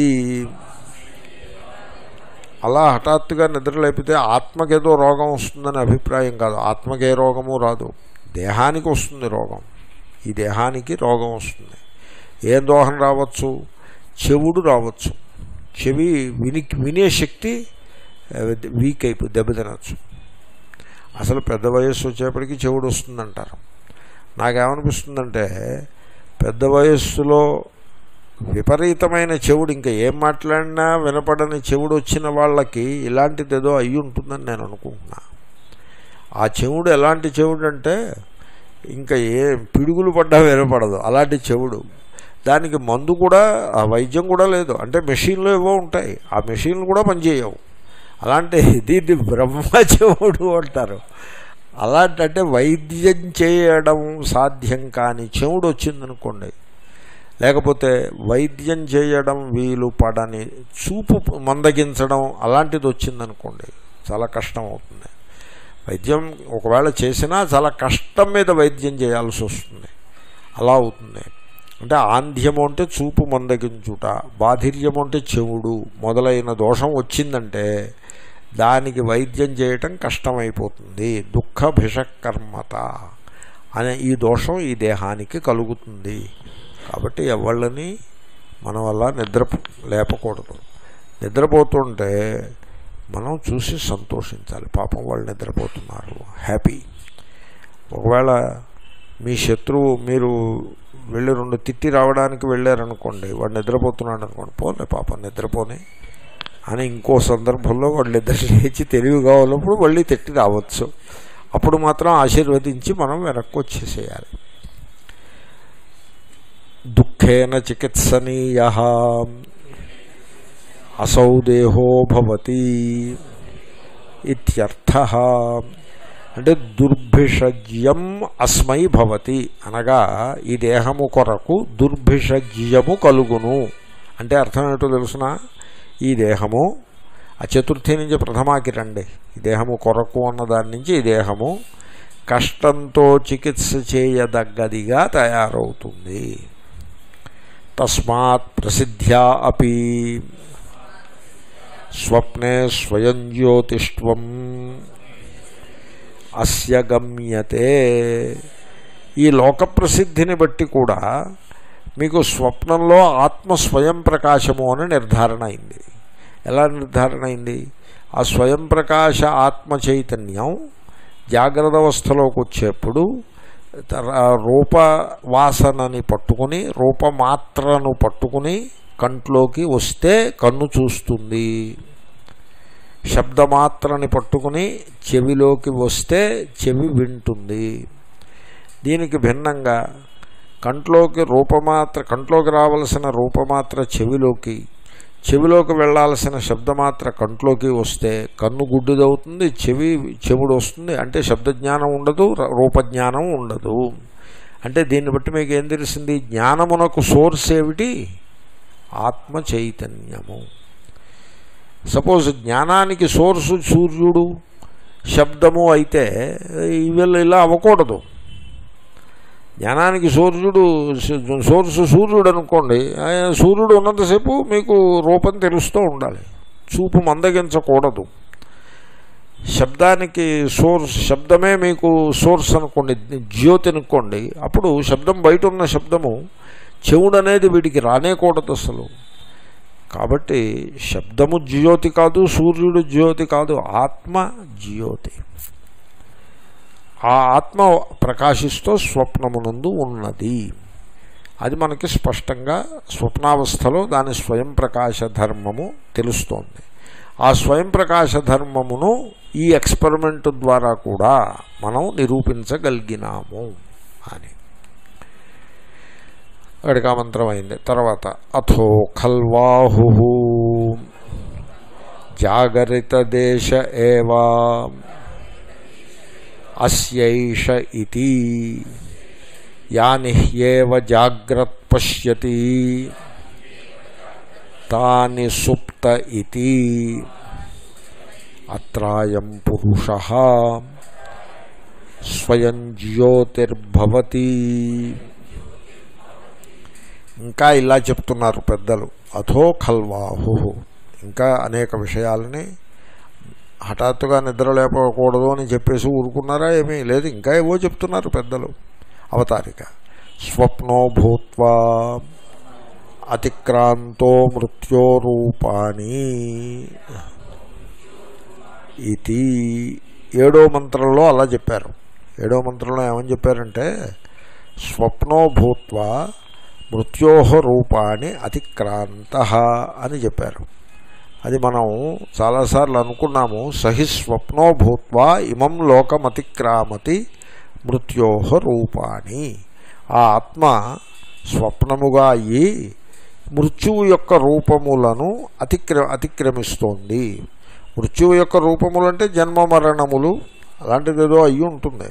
Speaker 1: అలా హఠాత్తుగా నిద్ర లేపితే ఆత్మకేదో రోగం వస్తుందని అభిప్రాయం కాదు ఆత్మకే రోగము రాదు దేహానికి వస్తుంది రోగం ఈ దేహానికి రోగం వస్తుంది ఏం దోహం రావచ్చు చెవుడు రావచ్చు చెవి విని వినే శక్తి ఆ, వీక్ అయిపో దెబ్బతినచ్చు అసలు పెద్ద వయస్సు వచ్చేప్పటికి చెవుడు వస్తుందంటారు నాకేమనిపిస్తుందంటే పెద్ద వయస్సులో విపరీతమైన చెవుడు ఇంకా ఏం మాట్లాడినా వినపడని చెవుడు వచ్చిన వాళ్ళకి ఇలాంటిది ఏదో అయ్యి ఉంటుందని నేను అనుకుంటున్నా ఆ చెవుడు ఎలాంటి చెవుడు అంటే ఇంకా ఏ పిడుగులు పడ్డా వినపడదు అలాంటి చెవుడు దానికి మందు కూడా ఆ వైద్యం కూడా లేదు అంటే మెషిన్లు ఏవో ఉంటాయి ఆ మెషిన్లు కూడా పనిచేయవు అలాంటి దీన్ని బ్రహ్మ చెవుడు అంటారు అలాంటి అంటే వైద్యం చేయడం సాధ్యం కాని చెవుడు వచ్చిందనుకోండి లేకపోతే వైద్యం చేయడం వీలు పడని చూపు మందగించడం అలాంటిది వచ్చిందనుకోండి చాలా కష్టం అవుతుంది వైద్యం ఒకవేళ చేసినా చాలా కష్టం మీద వైద్యం చేయాల్సి వస్తుంది అలా అవుతుంది అంటే ఆంధ్యము అంటే చూపు మందగించుట బాధిర్యము అంటే చెవుడు మొదలైన దోషం వచ్చిందంటే దానికి వైద్యం చేయటం కష్టమైపోతుంది దుఃఖ భిషకర్మత అనే ఈ దోషం ఈ దేహానికి కలుగుతుంది కాబట్టి ఎవళ్ళని మన వల్ల నిద్ర లేపకూడదు నిద్రపోతుంటే మనం చూసి సంతోషించాలి పాపం వాళ్ళు నిద్రపోతున్నారు హ్యాపీ ఒకవేళ మీ శత్రువు మీరు వెళ్ళి రెండు తిట్టి రావడానికి వెళ్ళారనుకోండి వాడు నిద్రపోతున్నాడు అనుకోండి పోలే పాపం నిద్రపోని అని ఇంకో సందర్భంలో వాళ్ళు ఇద్దరు లేచి తెలివిగా ఉన్నప్పుడు మళ్ళీ తిట్టి రావచ్చు అప్పుడు మాత్రం ఆశీర్వదించి మనం వెనక్కి వచ్చేసేయాలి దుఃఖేన చికిత్సనీయ అసౌ దేహో భవతి ఇత్యర్థ అంటే దుర్భిషజ్యం అస్మై భవతి అనగా ఈ దేహము కొరకు దుర్భిషజ్యము కలుగును అంటే అర్థం ఏమిటో తెలుసిన ఈ దేహము ఆ చతుర్థి నుంచి ప్రథమాకి రండి ఈ దేహము కొరకు అన్న దాని నుంచి ఈ దేహము కష్టంతో చికిత్స చేయదగ్గదిగా తయారవుతుంది తస్మాత్ ప్రసిద్ధ్యా అపి స్వప్నే స్వయం జ్యోతిష్వం అస్య గమ్యతే ఈ లోక ప్రసిద్ధిని బట్టి కూడా మీకు స్వప్నంలో ఆత్మ స్వయం ప్రకాశము అని నిర్ధారణ అయింది ఎలా నిర్ధారణ అయింది ఆ స్వయం ప్రకాశ ఆత్మ చైతన్యం జాగ్రత్త అవస్థలోకి వచ్చేప్పుడు తర- రూప వాసనని పట్టుకుని రూపమాత్రను పట్టుకుని కంట్లోకి వస్తే కన్ను చూస్తుంది శబ్దమాత్రని పట్టుకుని చెవిలోకి వస్తే చెవి వింటుంది దీనికి భిన్నంగా కంట్లోకి రూపమాత్ర కంట్లోకి రావలసిన రూపమాత్ర చెవిలోకి చెవిలోకి వెళ్ళాల్సిన శబ్దమాత్ర కంట్లోకి వస్తే కన్ను గుడ్డిదవుతుంది చెవి చెవుడు వస్తుంది అంటే శబ్దజ్ఞానం ఉండదు ర- రూపజ్ఞానం ఉండదు అంటే దీన్ని బట్టి మీకు ఏం తెలిసింది జ్ఞానమునకు సోర్స్ ఏమిటి ఆత్మ చైతన్యము సపోజ్ జ్ఞానానికి సోర్సు సూర్యుడు శబ్దము అయితే ఇవి ఇలా అవ్వకూడదు జ్ఞానానికి సూర్యుడు సోర్సు సూర్యుడు అనుకోండి ఆయన సూర్యుడు ఉన్నంతసేపు మీకు రూపం తెలుస్తూ ఉండాలి చూపు మందగించకూడదు శబ్దానికి సోర్స్ శబ్దమే మీకు సోర్స్ అనుకోండి జ్యోతి అనుకోండి అప్పుడు శబ్దం బయట ఉన్న శబ్దము చెవుడు అనేది వీడికి రానేకూడదు అసలు కాబట్టి శబ్దము జ్యోతి కాదు సూర్యుడు జ్యోతి కాదు ఆత్మ జ్యోతి ఆ ఆత్మ ప్రకాశిస్తూ స్వప్నమునందు ఉన్నది అది మనకి స్పష్టంగా స్వప్నావస్థలో దాని స్వయం ప్రకాశ ధర్మము తెలుస్తోంది ఆ స్వయం ప్రకాశ ధర్మమును ఈ ఎక్స్పెరిమెంట్ ద్వారా కూడా మనం నిరూపించగలిగినాము అని అక్కడికి ఆ మంత్రం అయింది తర్వాత అథో ఖల్వాహు జాగరిత దేశ ఏవా అస్యైష ఇతి యాని హ్యేవ జాగ్రత్ పశ్యతి తాని సుప్త ఇతి అత్రాయం పురుష స్వయం జ్యోతిర్భవతి ఇంకా ఇలా చెప్తున్నారు పెద్దలు అథో ఖల్వాహు ఇంకా అనేక విషయాలని హఠాత్తుగా నిద్ర లేపకూడదు అని చెప్పేసి ఊరుకున్నారా ఏమీ లేదు ఇంకా ఏవో చెప్తున్నారు పెద్దలు అవతారిక స్వప్నో భూత్వా అతిక్రాంతో మృత్యోరూపాణి ఇది ఏడో మంత్రంలో అలా చెప్పారు ఏడో మంత్రంలో ఏమని చెప్పారంటే స్వప్నో భూత్వా మృత్యోహ రూపాన్ని అతిక్రాంత అని చెప్పారు అది మనం చాలాసార్లు అనుకున్నాము సహి స్వప్నో భూత్వా ఇమం లోకమతిక్రామతి మృత్యోహ రూపాణి ఆ ఆత్మ స్వప్నముగా అయ్యి మృత్యువు యొక్క రూపములను అతిక్ర అతిక్రమిస్తోంది మృత్యువు యొక్క రూపములు అంటే జన్మ మరణములు అలాంటిది ఏదో అయ్యి ఉంటుంది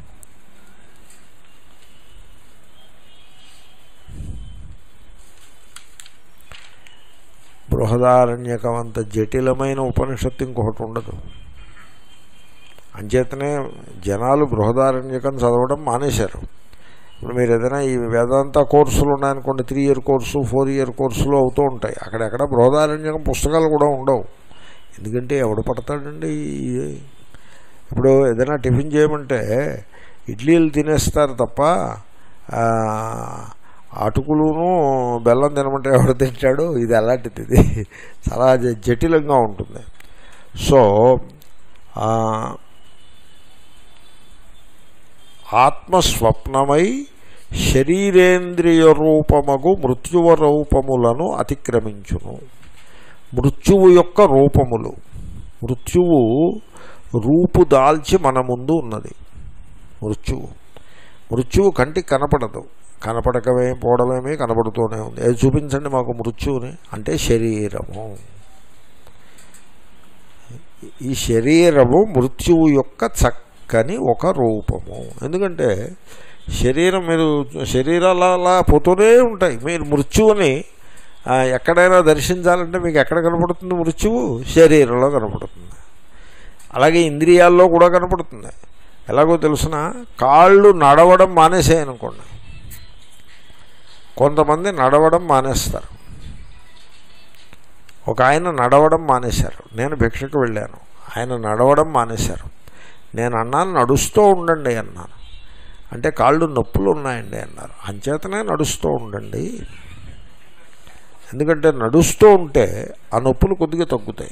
Speaker 1: బృహదారణ్యకం అంత జటిలమైన ఉపనిషత్తు ఇంకొకటి ఉండదు అంచేతనే జనాలు బృహదారణ్యకం చదవడం మానేశారు ఇప్పుడు మీరు ఏదైనా ఈ వేదాంత కోర్సులు ఉన్నాయనుకోండి three year course four year కోర్సులు అవుతూ ఉంటాయి అక్కడెక్కడ బృహదారణ్యకం పుస్తకాలు కూడా ఉండవు ఎందుకంటే ఎవడు పడతాడండి ఈ- ఇప్పుడు ఏదైనా టిఫిన్ చేయమంటే ఇడ్లీలు తినేస్తారు తప్ప ఆ, అటుకులును బెల్లం తినమంటే ఎవడు తింటాడు ఇది అలాంటిది ఇది చాలా జ- జటిలంగా ఉంటుంది సో ఆ, ఆత్మస్వప్నమై శరీరేంద్రియ రూపమగు మృత్యువ రూపములను అతిక్రమించును మృత్యువు యొక్క రూపములు మృత్యువు రూపు దాల్చి మన ముందు ఉన్నది మృత్యువు మృత్యువు కంటికి కనపడదు కనపడకమే పోవడమేమీ కనపడుతూనే ఉంది అది చూపించండి మాకు మృత్యువుని అంటే శరీరము ఈ శరీరము మృత్యువు యొక్క చక్కని ఒక రూపము ఎందుకంటే శరీరం మీరు శరీరాలు అలా పోతూనే ఉంటాయి మీరు మృత్యువుని ఆ, ఎక్కడైనా దర్శించాలంటే మీకు ఎక్కడ కనపడుతుంది మృత్యువు శరీరంలో కనపడుతుంది అలాగే ఇంద్రియాల్లో కూడా కనపడుతుంది ఎలాగో తెలుసిన కాళ్ళు నడవడం మానేసాయనుకోండి కొంతమంది నడవడం మానేస్తారు ఒక ఆయన నడవడం మానేశారు నేను భిక్షకు వెళ్ళాను ఆయన నడవడం మానేశారు నేను అన్నాను నడుస్తూ ఉండండి అన్నాను అంటే కాళ్ళు నొప్పులు ఉన్నాయండి అన్నారు అంచేతనే నడుస్తూ ఉండండి ఎందుకంటే నడుస్తూ ఉంటే ఆ నొప్పులు కొద్దిగా తగ్గుతాయి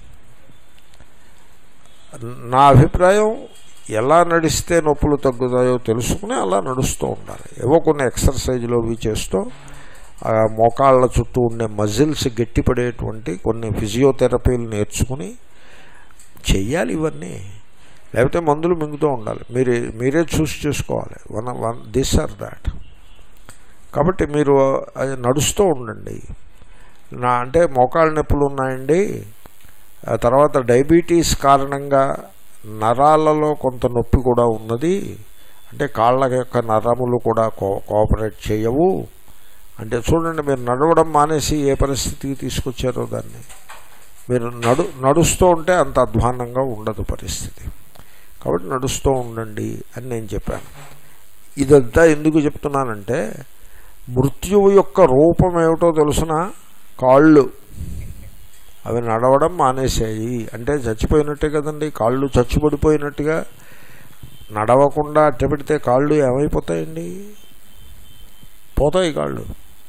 Speaker 1: నా అభిప్రాయం ఎలా నడిస్తే నొప్పులు తగ్గుతాయో తెలుసుకుని అలా నడుస్తూ ఉండాలి ఏవో కొన్ని ఎక్సర్సైజులు అవి చేస్తూ ఆ మోకాళ్ళ చుట్టూ ఉండే మజిల్స్ గట్టిపడేటువంటి కొన్ని ఫిజియోథెరపీలు నేర్చుకుని చెయ్యాలి ఇవన్నీ లేకపోతే మందులు మింగుతూ ఉండాలి మీరే మీరే చూస్ చేసుకోవాలి one one this or that కాబట్టి మీరు అది నడుస్తూ ఉండండి నా అంటే మోకాళ్ళ నొప్పులు ఉన్నాయండి ఆ తర్వాత డయాబెటీస్ కారణంగా నరాలలో కొంత నొప్పి కూడా ఉన్నది అంటే కాళ్ళ యొక్క నరములు కూడా కో కోఆపరేట్ చేయవు అంటే చూడండి మీరు నడవడం మానేసి ఏ పరిస్థితికి తీసుకొచ్చారో దాన్ని మీరు నడు నడుస్తూ ఉంటే అంత అధ్వాన్నంగా ఉండదు పరిస్థితి కాబట్టి నడుస్తూ ఉండండి అని నేను చెప్పాను ఇదంతా ఎందుకు చెప్తున్నానంటే మృత్యువు యొక్క రూపం ఏమిటో తెలుసిన కాళ్ళు అవి నడవడం మానేసాయి అంటే చచ్చిపోయినట్టే కదండి కాళ్ళు చచ్చుబడిపోయినట్టుగా నడవకుండా అట్ట పెడితే కాళ్ళు ఏమైపోతాయండి పోతాయి కాళ్ళు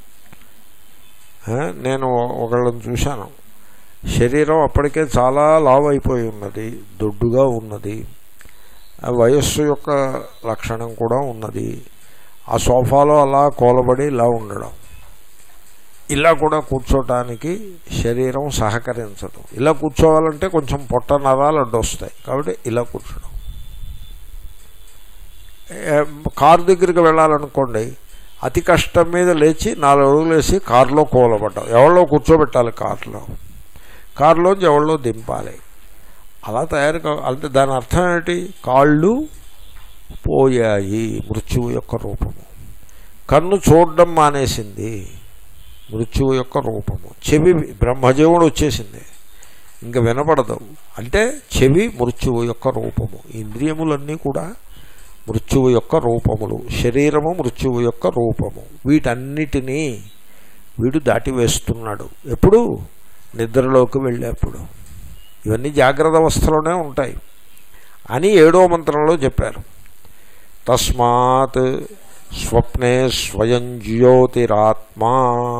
Speaker 1: ఆ, నేను ఒకళ్ళని చూశాను శరీరం అప్పటికే చాలా లావు అయిపోయి ఉన్నది దొడ్డుగా ఉన్నది ఆ వయస్సు యొక్క లక్షణం కూడా ఉన్నది ఆ సోఫాలో అలా కోలబడి ఇలా ఉండడం ఇలా కూడా కూర్చోటానికి శరీరం సహకరించదు ఇలా కూర్చోవాలంటే కొంచెం పొట్ట నరాలు అడ్డొస్తాయి కాబట్టి ఇలా కూర్చోడం ఏ, కారు దగ్గరికి వెళ్ళాలనుకోండి అతి కష్టం మీద లేచి నాలుగు అడుగులు వేసి కారులో కూలబడ్డాం ఎవరిలో కూర్చోబెట్టాలి కారులో కారులోంచి ఎవరిలో దింపాలి అలా తయారు కా అంటే దాని అర్థం ఏంటి కాళ్ళు పోయాయి మృత్యువు యొక్క రూపము కన్ను చూడడం మానేసింది మృత్యువు యొక్క రూపము చెవి బ్రహ్మజీవుడు వచ్చేసింది ఇంకా వినపడదు అంటే చెవి మృత్యువు యొక్క రూపము ఇంద్రియములన్నీ కూడా మృత్యువు యొక్క రూపములు శరీరము మృత్యువు యొక్క రూపము వీటన్నిటినీ వీడు దాటివేస్తున్నాడు ఎప్పుడు నిద్రలోకి వెళ్ళేప్పుడు ఇవన్నీ జాగ్రత్త అవస్థలోనే ఉంటాయి అని ఏడో మంత్రంలో చెప్పారు తస్మాత్ స్వప్నే స్వయం జ్యోతిరాత్మా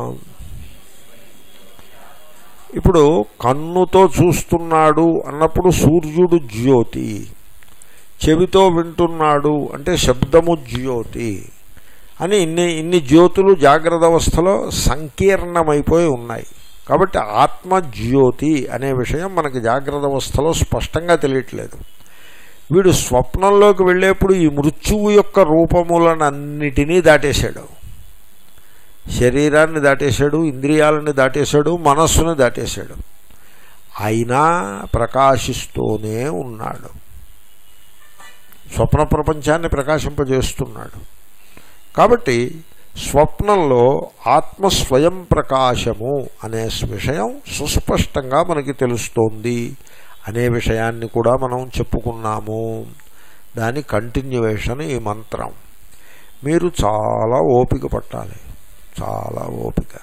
Speaker 1: ఇప్పుడు కన్నుతో చూస్తున్నాడు అన్నప్పుడు సూర్యుడు జ్యోతి చెవితో వింటున్నాడు అంటే శబ్దము జ్యోతి అని ఇన్ని ఇన్ని జ్యోతులు జాగ్రత్త అవస్థలో సంకీర్ణమైపోయి ఉన్నాయి కాబట్టి ఆత్మ జ్యోతి అనే విషయం మనకి జాగ్రత్త అవస్థలో స్పష్టంగా తెలియట్లేదు వీడు స్వప్నంలోకి వెళ్ళేప్పుడు ఈ మృత్యువు యొక్క రూపములనన్నిటినీ దాటేశాడు శరీరాన్ని దాటేశాడు ఇంద్రియాలని దాటేశాడు మనస్సుని దాటేశాడు అయినా ప్రకాశిస్తూనే ఉన్నాడు స్వప్న ప్రపంచాన్ని ప్రకాశింపజేస్తున్నాడు కాబట్టి స్వప్నంలో ఆత్మ స్వయం ప్రకాశము అనే విషయం సుస్పష్టంగా మనకి తెలుస్తోంది అనే విషయాన్ని కూడా మనం చెప్పుకున్నాము దాని కంటిన్యూవేషన్ ఈ మంత్రం మీరు చాలా ఓపిక పట్టాలి చాలా ఓపిక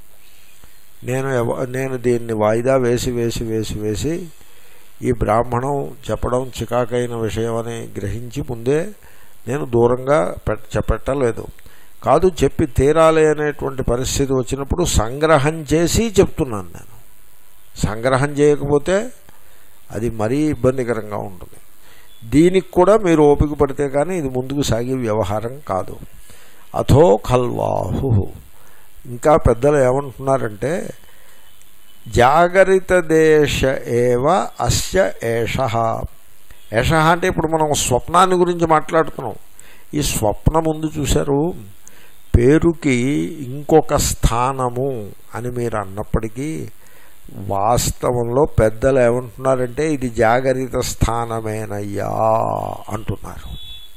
Speaker 1: నేను ఎవ- నేను దీన్ని వాయిదా వేసి వేసి వేసి వేసి ఈ బ్రాహ్మణం చెప్పడం చికాకైన విషయం అని గ్రహించి ముందే నేను దూరంగా పెట్ చెప్పట్టలేదు కాదు చెప్పి తీరాలి అనేటువంటి పరిస్థితి వచ్చినప్పుడు సంగ్రహం చేసి చెప్తున్నాను నేను సంగ్రహం చేయకపోతే అది మరీ ఇబ్బందికరంగా ఉంటుంది దీనికి కూడా మీరు ఓపిక పడితే కానీ ఇది ముందుకు సాగే వ్యవహారం కాదు అథో ఖల్వాహు ఇంకా పెద్దలు ఏమంటున్నారంటే జాగరిత దేశ ఏవ అస్య ఏష ఏష అంటే ఇప్పుడు మనం స్వప్నాన్ని గురించి మాట్లాడుతున్నాం ఈ స్వప్నం ముందు చూశారు పేరుకి ఇంకొక స్థానము అని మీరు అన్నప్పటికీ వాస్తవంలో పెద్దలు ఏమంటున్నారంటే ఇది జాగరిత స్థానమేనయ్యా అంటున్నారు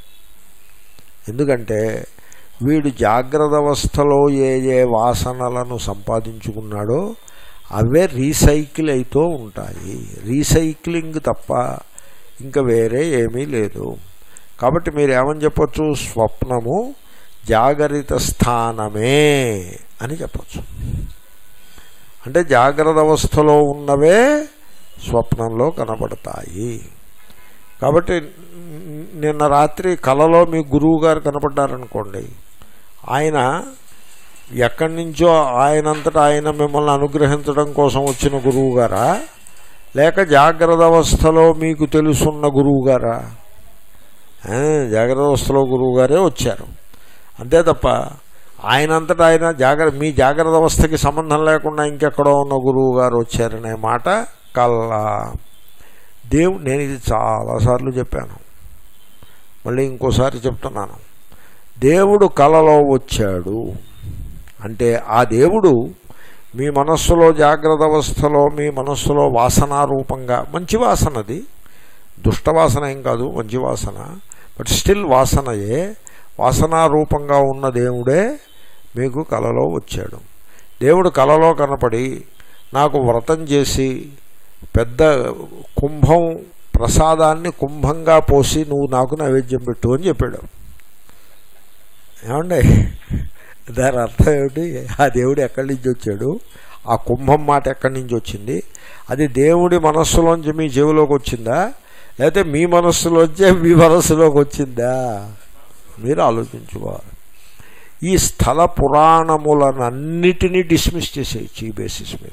Speaker 1: ఎందుకంటే వీడు జాగ్రత్త అవస్థలో ఏ ఏ వాసనలను సంపాదించుకున్నాడో అవే రీసైకిల్ అవుతూ ఉంటాయి రీసైక్లింగ్ తప్ప ఇంకా వేరే ఏమీ లేదు కాబట్టి మీరు ఏమని చెప్పొచ్చు స్వప్నము జాగరిత స్థానమే అని చెప్పచ్చు అంటే జాగ్రత్త అవస్థలో ఉన్నవే స్వప్నంలో కనబడతాయి కాబట్టి నిన్న రాత్రి కలలో మీ గురువు గారు కనపడ్డారనుకోండి ఆయన ఎక్కడి నుంచో ఆయనంతటా ఆయన మిమ్మల్ని అనుగ్రహించడం కోసం వచ్చిన గురువు గారా లేక జాగ్రత్త అవస్థలో మీకు తెలుసున్న గురువు గారా జాగ్రత్త అవస్థలో గురువు గారే వచ్చారు అంతే తప్ప ఆయనంతటా ఆయన జాగ్రత్త మీ జాగ్రత్త అవస్థకి సంబంధం లేకుండా ఇంకెక్కడో ఉన్న గురువు గారు వచ్చారనే మాట కల్లా దేవుడు నేను ఇది చాలాసార్లు చెప్పాను మళ్ళీ ఇంకోసారి చెప్తున్నాను దేవుడు కలలో వచ్చాడు అంటే ఆ దేవుడు మీ మనస్సులో జాగ్రత్త అవస్థలో మీ మనస్సులో వాసనారూపంగా మంచి వాసనది దుష్టవాసన ఏం కాదు మంచి వాసన బట్ స్టిల్ వాసనయే వాసనారూపంగా ఉన్న దేవుడే మీకు కలలో వచ్చాడు దేవుడు కలలో కనపడి నాకు వ్రతం చేసి పెద్ద కుంభం ప్రసాదాన్ని కుంభంగా పోసి నువ్వు నాకు నైవేద్యం పెట్టు అని చెప్పాడు ఏమండి దాని అర్థం ఏమిటి ఆ దేవుడు ఎక్కడి నుంచి వచ్చాడు ఆ కుంభం మాట ఎక్కడి నుంచి వచ్చింది అది దేవుడి మనస్సులోంచి మీ చెవిలోకి వచ్చిందా లేకపోతే మీ మనస్సులోంచే మీ మనస్సులోకి వచ్చిందా మీరు ఆలోచించుకోవాలి ఈ స్థల పురాణములనన్నిటినీ డిస్మిస్ చేసేయచ్చు ఈ బేసిస్ మీద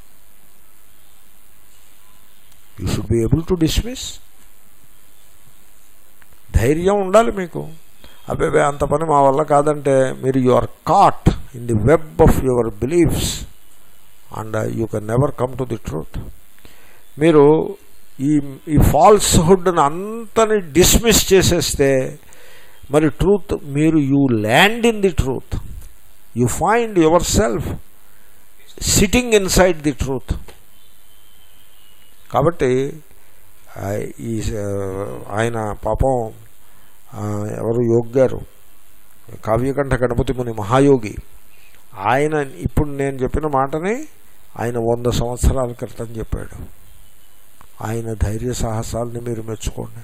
Speaker 1: you should be able to dismiss ధైర్యం ఉండాలి మీకు అబ్బాయి అంత పని మా వల్ల కాదంటే మీరు you are caught in the web of your beliefs and you can never come to the truth మీరు ఈ ఈ ఫాల్స్హుడ్ని అంతని డిస్మిస్ చేసేస్తే మరి ట్రూత్ మీరు you land in the truth you find yourself sitting inside the truth కాబట్టి ఈ ఆయన పాపం ఎవరు యోగ్యారు కావ్యకంఠ గణపతి ముని మహాయోగి ఆయన ఇప్పుడు నేను చెప్పిన మాటని ఆయన వంద సంవత్సరాల క్రితం చెప్పాడు ఆయన ధైర్య సాహసాలని మీరు మెచ్చుకోండి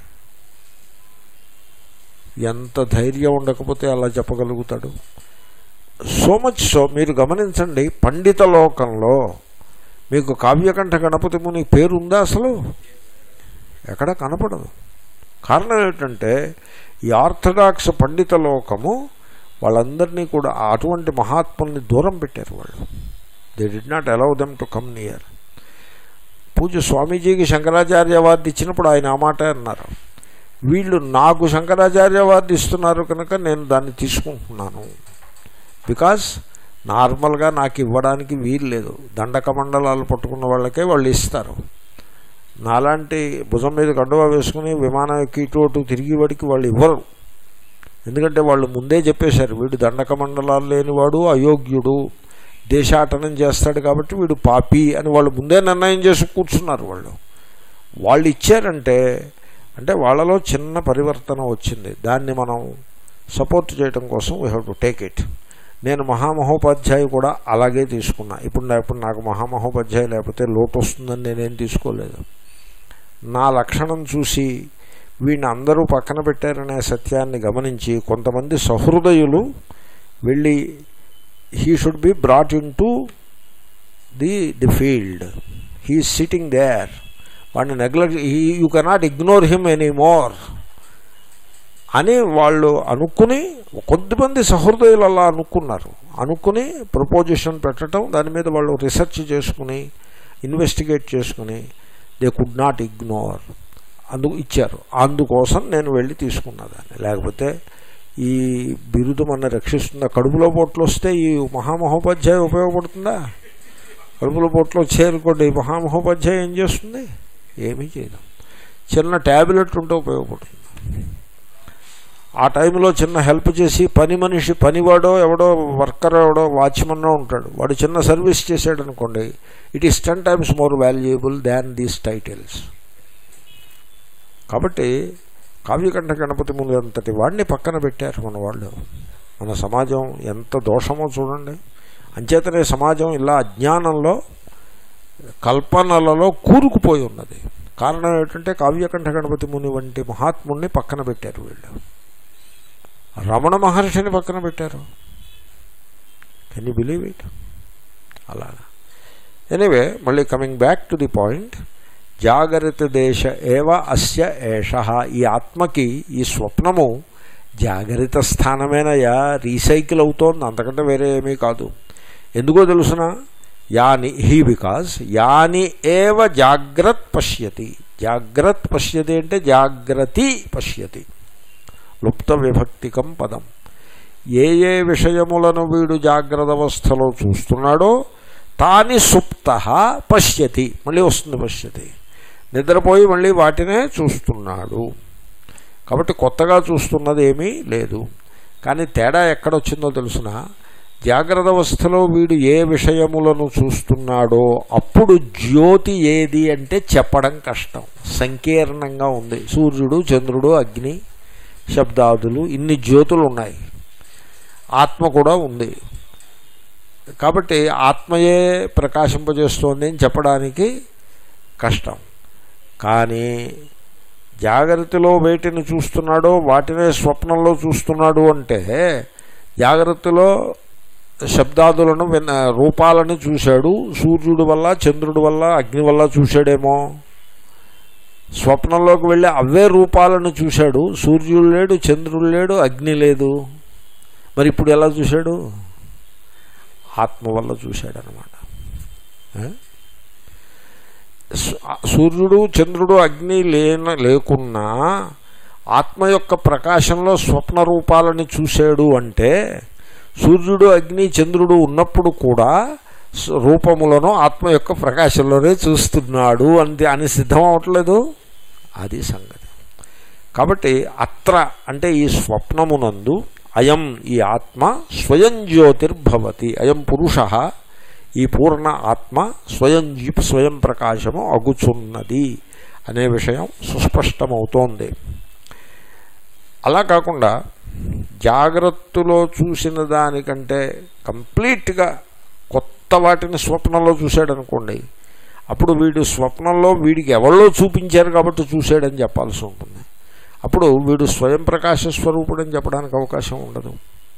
Speaker 1: ఎంత ధైర్యం ఉండకపోతే అలా చెప్పగలుగుతాడు సో మచ్ సో మీరు గమనించండి పండిత లోకంలో మీకు కావ్యకంఠ గణపతి ముని పేరుందా అసలు ఎక్కడ కనపడదు కారణం ఏమిటంటే ఈ ఆర్థడాక్స్ పండిత లోకము వాళ్ళందరినీ కూడా అటువంటి మహాత్ముల్ని దూరం పెట్టారు వాళ్ళు they did not allow them to come near పూజ స్వామీజీకి శంకరాచార్య అవార్డు ఇచ్చినప్పుడు ఆయన ఆ మాట అన్నారు వీళ్ళు నాకు శంకరాచార్య అవార్డు ఇస్తున్నారు కనుక నేను దాన్ని తీసుకుంటున్నాను బికాస్ నార్మల్గా నాకు ఇవ్వడానికి వీలు లేదు దండక మండలాలు పట్టుకున్న వాళ్ళకే వాళ్ళు ఇస్తారు నాలాంటి భుజం మీద కండువా వేసుకుని విమానం ఎక్కి ఇటు అటు తిరిగి వాడికి వాళ్ళు ఇవ్వరు ఎందుకంటే వాళ్ళు ముందే చెప్పేశారు వీడు దండక మండలాలు లేనివాడు అయోగ్యుడు దేశాటనం చేస్తాడు కాబట్టి వీడు పాపి అని వాళ్ళు ముందే నిర్ణయం చేసి కూర్చున్నారు వాళ్ళు వాళ్ళు ఇచ్చారంటే అంటే వాళ్ళలో చిన్న పరివర్తన వచ్చింది దాన్ని మనం సపోర్ట్ చేయడం కోసం we have to take it నేను మహామహోపాధ్యాయు కూడా అలాగే తీసుకున్నా ఇప్పుడు నా ఇప్పుడు నాకు మహామహోపాధ్యాయు లేకపోతే లోటు వస్తుందని నేనేం తీసుకోలేదు నా లక్షణం చూసి వీడిని అందరూ పక్కన పెట్టారనే సత్యాన్ని గమనించి కొంతమంది సహృదయులు వెళ్ళి he should be brought into the the field he sitting there వాడిని neglect he you cannot ignore him any more అని వాళ్ళు అనుకుని కొద్దిమంది సహృదయులు అలా అనుకున్నారు అనుకుని ప్రపోజిషన్ పెట్టడం దాని మీద వాళ్ళు రీసెర్చ్ చేసుకుని ఇన్వెస్టిగేట్ చేసుకుని దే కుడ్ నాట్ ఇగ్నోర్ అందు ఇచ్చారు అందుకోసం నేను వెళ్ళి తీసుకున్నదాన్ని లేకపోతే ఈ బిరుదు మన రక్షిస్తుందా కడుపులో పోట్లు వస్తే ఈ మహామహోపాధ్యాయ ఉపయోగపడుతుందా కడుపులో పోట్లు వచ్చాయనుకోండి మహామహోపాధ్యాయ ఏం చేస్తుంది ఏమీ చేయదు చిన్న ట్యాబ్లెట్ ఉంటే ఉపయోగపడుతుంది ఆ టైంలో చిన్న హెల్ప్ చేసి పని మనిషి పనివాడో ఎవడో వర్కర్ ఎవడో వాచ్మన్నో ఉంటాడు వాడు చిన్న సర్వీస్ చేశాడు అనుకోండి it is ten times more valuable than these titles కాబట్టి కావ్యకంఠ గణపతి ముందు అంతటి వాడిని పక్కన పెట్టారు మన వాళ్ళు మన సమాజం ఎంత దోషమో చూడండి అంచేతనే సమాజం ఇలా అజ్ఞానంలో కల్పనలలో కూరుకుపోయి ఉన్నది కారణం ఏంటంటే కావ్యకంఠ గణపతి ముని వంటి మహాత్ముడిని పక్కన పెట్టారు వీళ్ళు రమణ మహర్షిని పక్కన పెట్టారు కెన్ యూ బిలీవ్ ఇట్ అలాగా ఎనీవే మళ్ళీ coming back to the point జాగరిత దేశ ఏవ అస్య ఏష ఈ ఆత్మకి ఈ స్వప్నము జాగరిత స్థానమేనయా రీసైకిల్ అవుతోంది అంతకంటే వేరే ఏమీ కాదు ఎందుకో తెలుసిన యాని హీ బికాజ్ యాని ఏవ జాగ్రత్ పశ్యతి జాగ్రత్ పశ్యతి అంటే జాగ్రతి పశ్యతి లుప్త విభక్తికం పదం ఏ ఏ విషయములను వీడు జాగ్రత్త అవస్థలో చూస్తున్నాడో తాని సుప్త పశ్యతి మళ్ళీ వస్తుంది పశ్యతి నిద్రపోయి మళ్ళీ వాటినే చూస్తున్నాడు కాబట్టి కొత్తగా చూస్తున్నది ఏమీ లేదు కానీ తేడా ఎక్కడొచ్చిందో తెలుసిన జాగ్రత్త అవస్థలో వీడు ఏ విషయములను చూస్తున్నాడో అప్పుడు జ్యోతి ఏది అంటే చెప్పడం కష్టం సంకీర్ణంగా ఉంది సూర్యుడు చంద్రుడు అగ్ని శబ్దాదులు ఇన్ని జ్యోతులు ఉన్నాయి ఆత్మ కూడా ఉంది కాబట్టి ఆత్మయే ప్రకాశింపజేస్తోంది అని చెప్పడానికి కష్టం కానీ జాగ్రత్తలో వేటిని చూస్తున్నాడో వాటినే స్వప్నంలో చూస్తున్నాడు అంటే జాగ్రత్తలో శబ్దాదులను విన్న రూపాలను చూశాడు సూర్యుడు వల్ల చంద్రుడి వల్ల అగ్ని వల్ల చూశాడేమో స్వప్నంలోకి వెళ్ళి అవే రూపాలను చూశాడు సూర్యుడు లేడు చంద్రుడు లేడు అగ్ని లేదు మరి ఇప్పుడు ఎలా చూశాడు ఆత్మ వల్ల చూశాడనమాట సూర్యుడు చంద్రుడు అగ్ని లేన లేకున్నా ఆత్మ యొక్క ప్రకాశంలో స్వప్న రూపాలని చూశాడు అంటే సూర్యుడు అగ్ని చంద్రుడు ఉన్నప్పుడు కూడా రూపములను ఆత్మ యొక్క ప్రకాశంలోనే చూస్తున్నాడు అని అని సిద్ధం అవట్లేదు అది సంగతి కాబట్టి అత్ర అంటే ఈ స్వప్నమునందు అయం ఈ ఆత్మ స్వయం జ్యోతిర్భవతి అయం పురుష ఈ పూర్ణ ఆత్మ స్వయం స్వయం ప్రకాశము అగుచున్నది అనే విషయం సుస్పష్టమవుతోంది అలా కాకుండా జాగ్రత్తలో చూసిన దానికంటే కంప్లీట్గా కొత్త వాటిని స్వప్నంలో చూశాడనుకోండి అప్పుడు వీడు స్వప్నంలో వీడికి ఎవరిలో చూపించారు కాబట్టి చూశాడని చెప్పాల్సి ఉంటుంది అప్పుడు వీడు స్వయం ప్రకాశ స్వరూపుడని చెప్పడానికి అవకాశం ఉండదు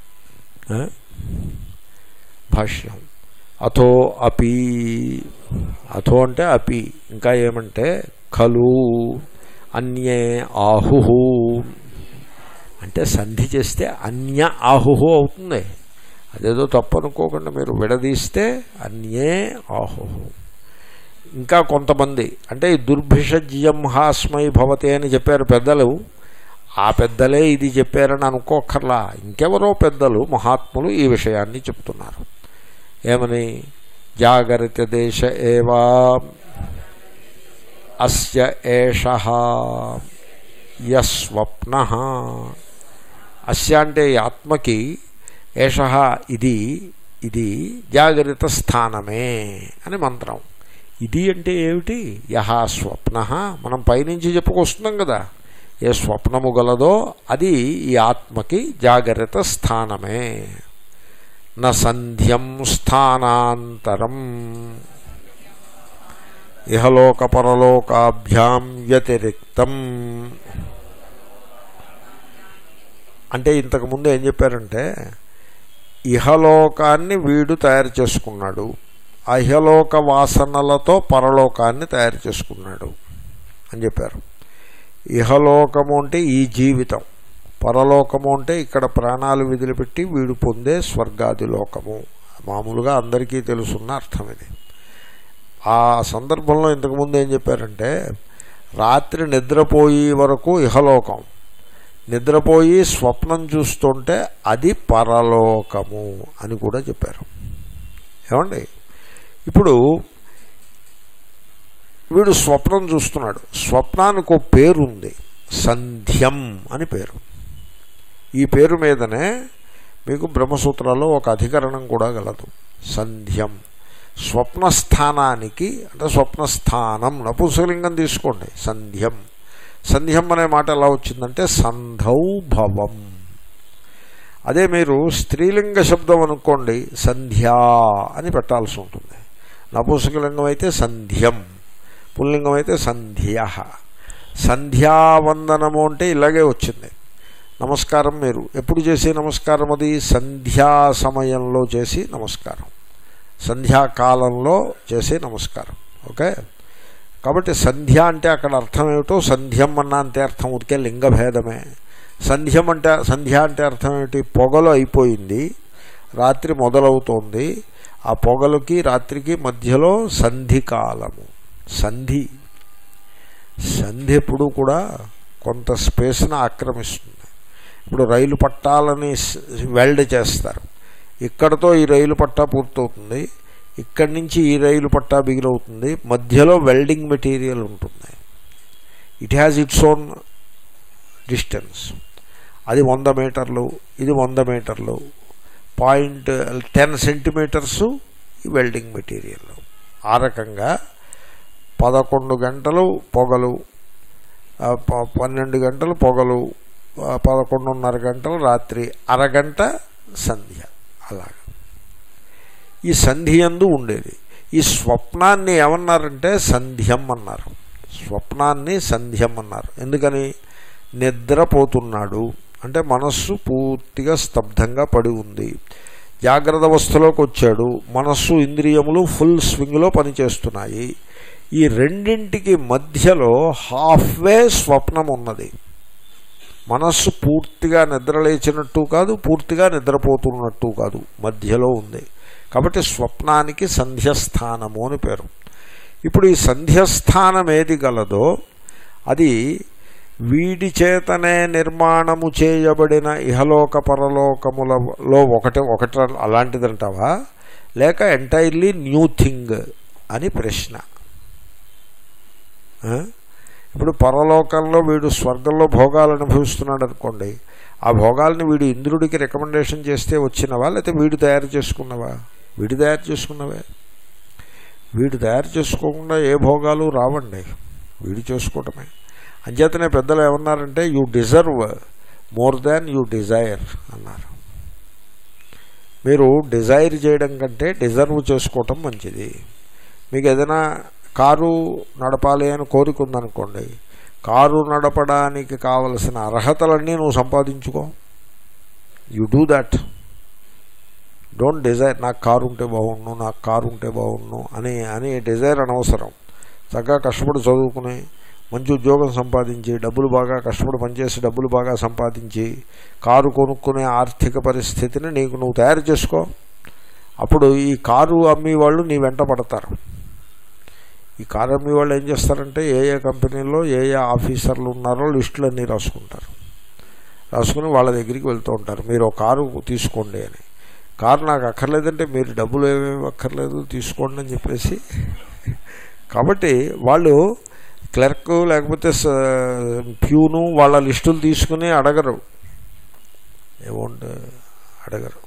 Speaker 1: భాష్యం అథో అపి అథో అంటే అపి ఇంకా ఏమంటే ఖలు అన్యే ఆహు అంటే సంధి చేస్తే అన్య ఆహుహు అవుతుంది అదేదో తప్పు అనుకోకుండా మీరు విడదీస్తే అన్యే ఆహుహు ఇంకా కొంతమంది అంటే ఈ దుర్భిషజ్యం హాస్మై భవతే అని చెప్పారు పెద్దలు ఆ పెద్దలే ఇది చెప్పారని అనుకోకర్లా ఇంకెవరో పెద్దలు మహాత్ములు ఈ విషయాన్ని చెప్తున్నారు ఏమని జాగరిత దేశ ఏవా అస్య ఏష యస్వప్న అస్య అంటే ఈ ఆత్మకి ఏష ఇది ఇది జాగరిత స్థానమే అని మంత్రం ఇది అంటే ఏమిటి యహ స్వప్న మనం పైనుంచి చెప్పుకొస్తున్నాం కదా ఏ స్వప్నము గలదో అది ఈ ఆత్మకి జాగరిత స్థానమే న సంధ్యం స్థానాంతరం ఇహలోక పరలోకాభ్యాం వ్యతిరిక్తం అంటే ఇంతకుముందు ఏం చెప్పారంటే ఇహలోకాన్ని వీడు తయారు చేసుకున్నాడు ఆ ఇహలోక వాసనలతో పరలోకాన్ని తయారు చేసుకున్నాడు అని చెప్పారు ఇహలోకము అంటే ఈ జీవితం పరలోకము అంటే ఇక్కడ ప్రాణాలు విదిలిపెట్టి వీడు పొందే స్వర్గాది లోకము మామూలుగా అందరికీ తెలుసున్న అర్థం ఇది ఆ సందర్భంలో ఇంతకుముందు ఏం చెప్పారంటే రాత్రి నిద్రపోయే వరకు ఇహలోకం నిద్రపోయి స్వప్నం చూస్తుంటే అది పరలోకము అని కూడా చెప్పారు ఏమండి ఇప్పుడు వీడు స్వప్నం చూస్తున్నాడు స్వప్నానికి ఒక పేరుంది సంధ్యం అని పేరు ఈ పేరు మీదనే మీకు బ్రహ్మసూత్రాల్లో ఒక అధికరణం కూడా గలదు సంధ్యం స్వప్నస్థానానికి అంటే స్వప్నస్థానం నపుంసకలింగం తీసుకోండి సంధ్యం సంధ్యం అనే మాట ఎలా వచ్చిందంటే సంధౌ భవం అదే మీరు స్త్రీలింగ శబ్దం అనుకోండి సంధ్యా అని పెట్టాల్సి ఉంటుంది నపుంసకలింగం అయితే సంధ్యం పుల్లింగం అయితే సంధ్య సంధ్యావందనము అంటే ఇలాగే వచ్చింది నమస్కారం మీరు ఎప్పుడు చేసే నమస్కారం అది సంధ్యా సమయంలో చేసి నమస్కారం సంధ్యాకాలంలో చేసే నమస్కారం ఓకే కాబట్టి సంధ్య అంటే అక్కడ అర్థం ఏమిటో సంధ్యం అన్న అంటే అర్థం ఉడికే లింగభేదమే సంధ్యం అంటే సంధ్య అంటే అర్థం ఏమిటి పొగలు అయిపోయింది రాత్రి మొదలవుతోంది ఆ పొగలకి రాత్రికి మధ్యలో సంధి కాలము సంధి సంధి ఎప్పుడు కూడా కొంత స్పేస్ను ఆక్రమిస్తుంది ఇప్పుడు రైలు పట్టాలని వెల్డ్ చేస్తారు ఇక్కడతో ఈ రైలు పట్టా పూర్తవుతుంది ఇక్కడి నుంచి ఈ రైలు పట్టా బిగిలవుతుంది మధ్యలో వెల్డింగ్ మెటీరియల్ ఉంటుంది it has its own distance అది వంద మీటర్లు ఇది వంద మీటర్లు పాయింట్ టెన్ సెంటీమీటర్సు ఈ వెల్డింగ్ మెటీరియల్ ఆ రకంగా పదకొండు గంటలు పొగలు ఆ, ప- పన్నెండు గంటలు పొగలు ఆ, పదకొండున్నర గంటలు రాత్రి అరగంట సంధ్య అలాగా ఈ సంధి యందు ఉండేది ఈ స్వప్నాన్ని ఏమన్నారంటే సంధ్యం అన్నారు స్వప్నాన్ని సంధ్యం అన్నారు ఎందుకని నిద్రపోతున్నాడు అంటే మనస్సు పూర్తిగా స్తబ్దంగా పడి ఉంది జాగ్రత్త అవస్థలోకి వచ్చాడు మనస్సు ఇంద్రియములు ఫుల్ స్వింగ్లో పనిచేస్తున్నాయి ఈ రెండింటికి మధ్యలో హాఫ్వే స్వప్నం ఉన్నది మనస్సు పూర్తిగా నిద్రలేచినట్టు కాదు పూర్తిగా నిద్రపోతున్నట్టు కాదు మధ్యలో ఉంది కాబట్టి స్వప్నానికి సంధ్యస్థానము అని పేరు ఇప్పుడు ఈ సంధ్యస్థానం ఏది గలదో అది వీడి చేతనే నిర్మాణము చేయబడిన ఇహలోక పరలోకములలో ఒకటి ఒకటి అలాంటిదంటావా లేక ఎంటైర్లీ న్యూ థింగ్ అని ప్రశ్న ఆ? ఇప్పుడు పరలోకంలో వీడు స్వర్గంలో భోగాలు అనుభవిస్తున్నాడు అనుకోండి ఆ భోగాల్ని వీడు ఇంద్రుడికి రికమెండేషన్ చేస్తే వచ్చినవా లేకపోతే వీడు తయారు చేసుకున్నవా వీడు తయారు చేసుకున్నవే వీడు తయారు చేసుకోకుండా ఏ భోగాలు రావండి వీడు చేసుకోవటమే అంచేతనే పెద్దలు ఏమన్నారంటే you deserve more than you desire అన్నారు మీరు డిజైర్ చేయడం కంటే డిజర్వ్ చేసుకోవటం మంచిది మీకు ఏదైనా కారు నడపాలి అని కోరిక ఉందనుకోండి కారు నడపడానికి కావలసిన అర్హతలన్నీ నువ్వు సంపాదించుకో you do that don't desire నాకు కారు ఉంటే బాగుండు నాకు కారు ఉంటే బాగుండు అని అని డిజైర్ అనవసరం చక్కగా కష్టపడి చదువుకుని మంచి ఉద్యోగం సంపాదించి డబ్బులు బాగా కష్టపడి పనిచేసి డబ్బులు బాగా సంపాదించి కారు కొనుక్కునే ఆర్థిక పరిస్థితిని నీకు నువ్వు తయారు చేసుకో అప్పుడు ఈ కారు అమ్మి వాళ్ళు నీ వెంట పడతారు ఈ కారు అమ్మి వాళ్ళు ఏం చేస్తారంటే ఏ ఏ కంపెనీల్లో ఏ ఏ ఆఫీసర్లు ఉన్నారో లిస్టులు అన్నీ రాసుకుంటారు రాసుకుని వాళ్ళ దగ్గరికి వెళ్తూ ఉంటారు మీరు ఒక కారు తీసుకోండి అని కారు నాకు అక్కర్లేదంటే మీరు డబ్బులు ఏమేమి అక్కర్లేదు తీసుకోండి అని చెప్పేసి కాబట్టి వాళ్ళు క్లర్క్ లేకపోతే స- ప్యూను వాళ్ళ లిస్టులు తీసుకుని అడగరు ఏమౌంట్ అడగరు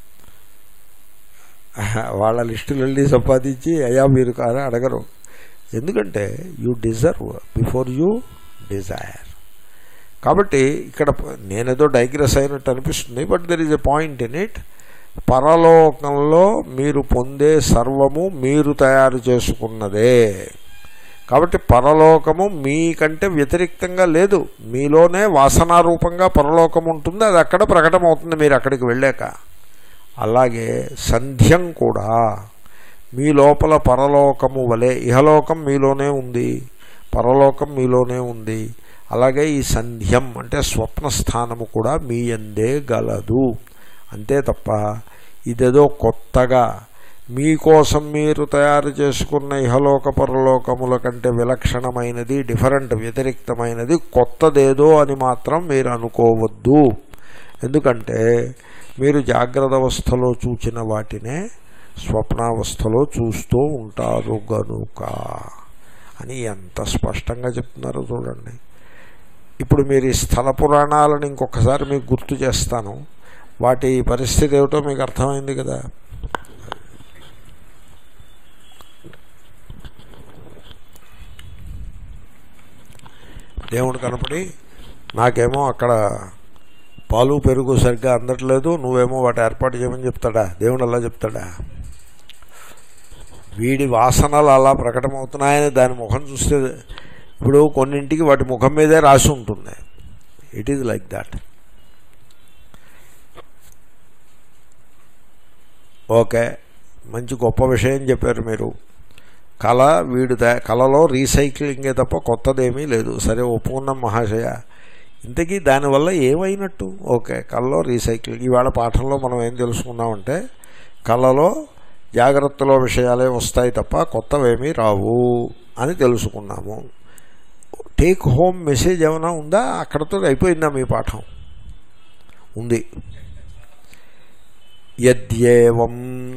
Speaker 1: వాళ్ళ లిస్టులు వెళ్ళి సంపాదించి అయ్యా మీరు కారా అడగరు ఎందుకంటే you deserve before you desire కాబట్టి ఇక్కడ నేనేదో డైగ్రెస్ అయినట్టు అనిపిస్తుంది but there is a point in it పరలోకంలో మీరు పొందే సర్వము మీరు తయారు చేసుకున్నదే కాబట్టి పరలోకము మీకంటే వ్యతిరిక్తంగా లేదు మీలోనే వాసనారూపంగా పరలోకం ఉంటుంది అది అక్కడ ప్రకటమవుతుంది మీరు అక్కడికి వెళ్ళాక అలాగే సంధ్యం కూడా మీ లోపల పరలోకము వలె ఇహలోకం మీలోనే ఉంది పరలోకం మీలోనే ఉంది అలాగే ఈ సంధ్యం అంటే స్వప్న స్థానము కూడా మీ అందే గలదు అంతే తప్ప ఇదేదో కొత్తగా మీకోసం మీరు తయారు చేసుకున్న ఇహలోక పరలోకముల కంటే విలక్షణమైనది డిఫరెంట్ వ్యతిరిక్తమైనది కొత్తదేదో అని మాత్రం మీరు అనుకోవద్దు ఎందుకంటే మీరు జాగ్రత్త అవస్థలో చూచిన వాటినే స్వప్నావస్థలో చూస్తూ ఉంటారు గనుక అని ఎంత స్పష్టంగా చెప్తున్నారో చూడండి ఇప్పుడు మీరు ఈ స్థల పురాణాలను ఇంకొకసారి మీకు గుర్తు చేస్తాను వాటి పరిస్థితి ఏమిటో మీకు అర్థమైంది కదా దేవుడు కనపడి నాకేమో అక్కడ పాలు పెరుగు సరిగ్గా అందట్లేదు నువ్వేమో వాటి ఏర్పాటు చేయమని చెప్తాడా దేవుడు అలా చెప్తాడా వీడి వాసనలు అలా ప్రకటమవుతున్నాయని దాని ముఖం చూస్తే ఇప్పుడు కొన్నింటికి వాటి ముఖం మీదే రాసి ఉంటుంది it is like that okay మంచి గొప్ప విషయం చెప్పారు మీరు కళ వీడు తే- కళలో రీసైక్లింగే తప్ప కొత్తదేమీ లేదు సరే ఒప్పుకున్నాం మహాశయ ఇంతకీ దానివల్ల ఏమైనట్టు ఓకే కళలో రీసైక్లింగ్ ఈవేళ పాఠంలో మనం ఏం తెలుసుకున్నామంటే కళలో జాగ్రత్తలో విషయాలే వస్తాయి తప్ప కొత్తవేమీ రావు అని తెలుసుకున్నాము టేక్ హోమ్ మెసేజ్ ఏమైనా ఉందా అక్కడతో అయిపోయిందా మీ పాఠం ఉంది యద్యేవం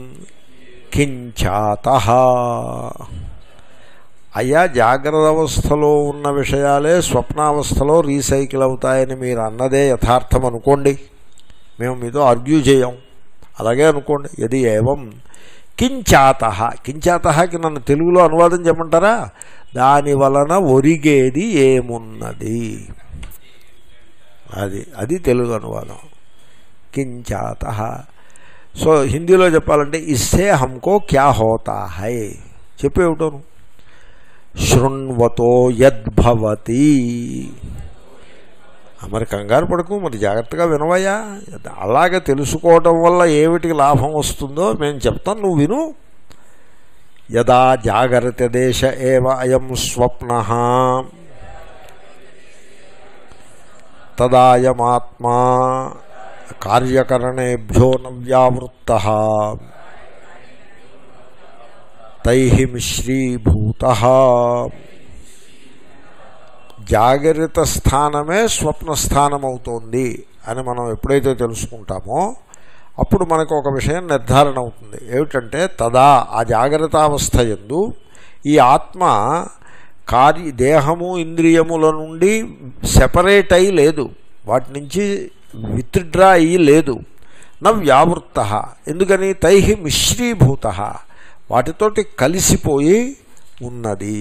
Speaker 1: కించాత అయ్యా జాగ్రత్త అవస్థలో ఉన్న విషయాలే స్వప్నావస్థలో రీసైకిల్ అవుతాయని మీరు అన్నదే యథార్థం అనుకోండి మేము మీతో ఆర్గ్యూ చేయం అలాగే అనుకోండి ఇది ఏవం కించాత కించాతకి నన్ను తెలుగులో అనువాదం చెప్పమంటారా దాని వలన ఒరిగేది ఏమున్నది అది అది తెలుగు అనువాదం కించాత సో హిందీలో చెప్పాలంటే ఇస్సే హమ్కో క్యా హోతా హై చెప్పేవిటోను శృణ్వతో యద్భవతి ఆ, మరి కంగారు పడుకు మరి జాగ్రత్తగా వినవయ్యా అలాగే తెలుసుకోవటం వల్ల ఏమిటికి లాభం వస్తుందో మేము చెప్తాం నువ్వు విను యదా జాగ్రత్త దేశ ఏవ అయం స్వప్న తదాయమాత్మా కార్యకరణేభ్యో నవ్యావృత్త తై మిశ్రీభూత జాగ్రత్త స్థానమే స్వప్న స్థానం అవుతోంది అని మనం ఎప్పుడైతే తెలుసుకుంటామో అప్పుడు మనకు ఒక విషయం నిర్ధారణ అవుతుంది ఏమిటంటే తదా ఆ జాగ్రత్తావస్థ ఎందు ఈ ఆత్మ కార్య దేహము ఇంద్రియముల నుండి సెపరేట్ అయి లేదు వాటి నుంచి విత్డ్రా అయ్యి లేదు నా వ్యావృత్త ఎందుకని తై మిశ్రీభూత వాటితోటి కలిసిపోయి ఉన్నది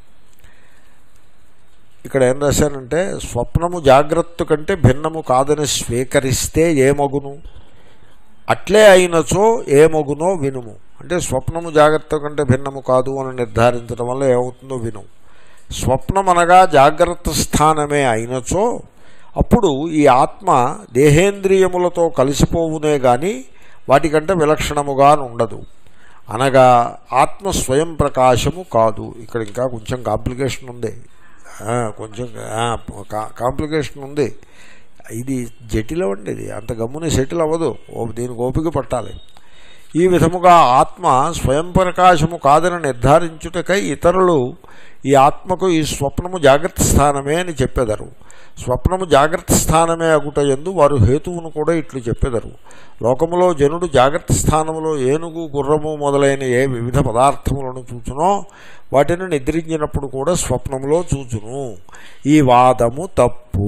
Speaker 1: ఇక్కడ ఏం రాశానంటే స్వప్నము జాగ్రత్త కంటే భిన్నము కాదని స్వీకరిస్తే ఏమగును అట్లే అయినచో ఏమగునో వినుము అంటే స్వప్నము జాగ్రత్త కంటే భిన్నము కాదు అని నిర్ధారించడం వల్ల ఏమవుతుందో విను స్వప్నం అనగా జాగ్రత్త స్థానమే అయినచో అప్పుడు ఈ ఆత్మ దేహేంద్రియములతో కలిసిపోవునే గాని వాటికంటే విలక్షణముగా ఉండదు అనగా ఆత్మ స్వయం ప్రకాశము కాదు ఇక్కడ ఇంకా కొంచెం కాంప్లికేషన్ ఉంది ఆ, కొంచెం కాంప్లికేషన్ ఉంది ఇది జటిలం అండి ఇది అంత గమ్ముని సెటిల్ అవ్వదు ఓ దీనికి ఓపిక పట్టాలి ఈ విధముగా ఆత్మ స్వయం ప్రకాశము కాదని నిర్ధారించుటకై ఇతరులు ఈ ఆత్మకు ఈ స్వప్నము జాగ్రత్త స్థానమే అని చెప్పెదరు స్వప్నము జాగ్రత్త స్థానమే అగుట ఎందు వారు హేతువును కూడా ఇట్లు చెప్పెదరు లోకములో జనుడు జాగ్రత్త స్థానములో ఏనుగు గుర్రము మొదలైన ఏ వివిధ పదార్థములను చూచునో వాటిని నిద్రించినప్పుడు కూడా స్వప్నములో చూచును ఈ వాదము తప్పు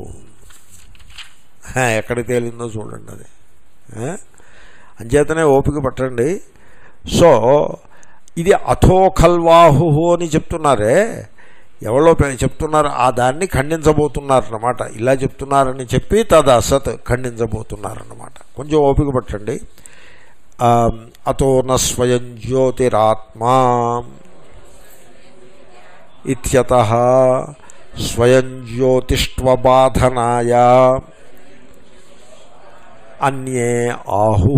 Speaker 1: హా, ఎక్కడ తేలిందో చూడండి అది ఆ? అంచేతనే ఓపిక పట్టండి సో ఇది అథో ఖల్వాహు అని చెప్తున్నారే ఎవరో పె- చెప్తున్నారు ఆ దాన్ని ఖండించబోతున్నారన్నమాట ఇలా చెప్తున్నారని చెప్పి తద్ అసత్ ఖండించబోతున్నారన్నమాట కొంచెం ఓపిక పట్టండి ఆ, అతో న స్వయం జ్యోతిరాత్మా ఇత్యత స్వయం జ్యోతిష్వబాధనాయ అన్యే ఆహు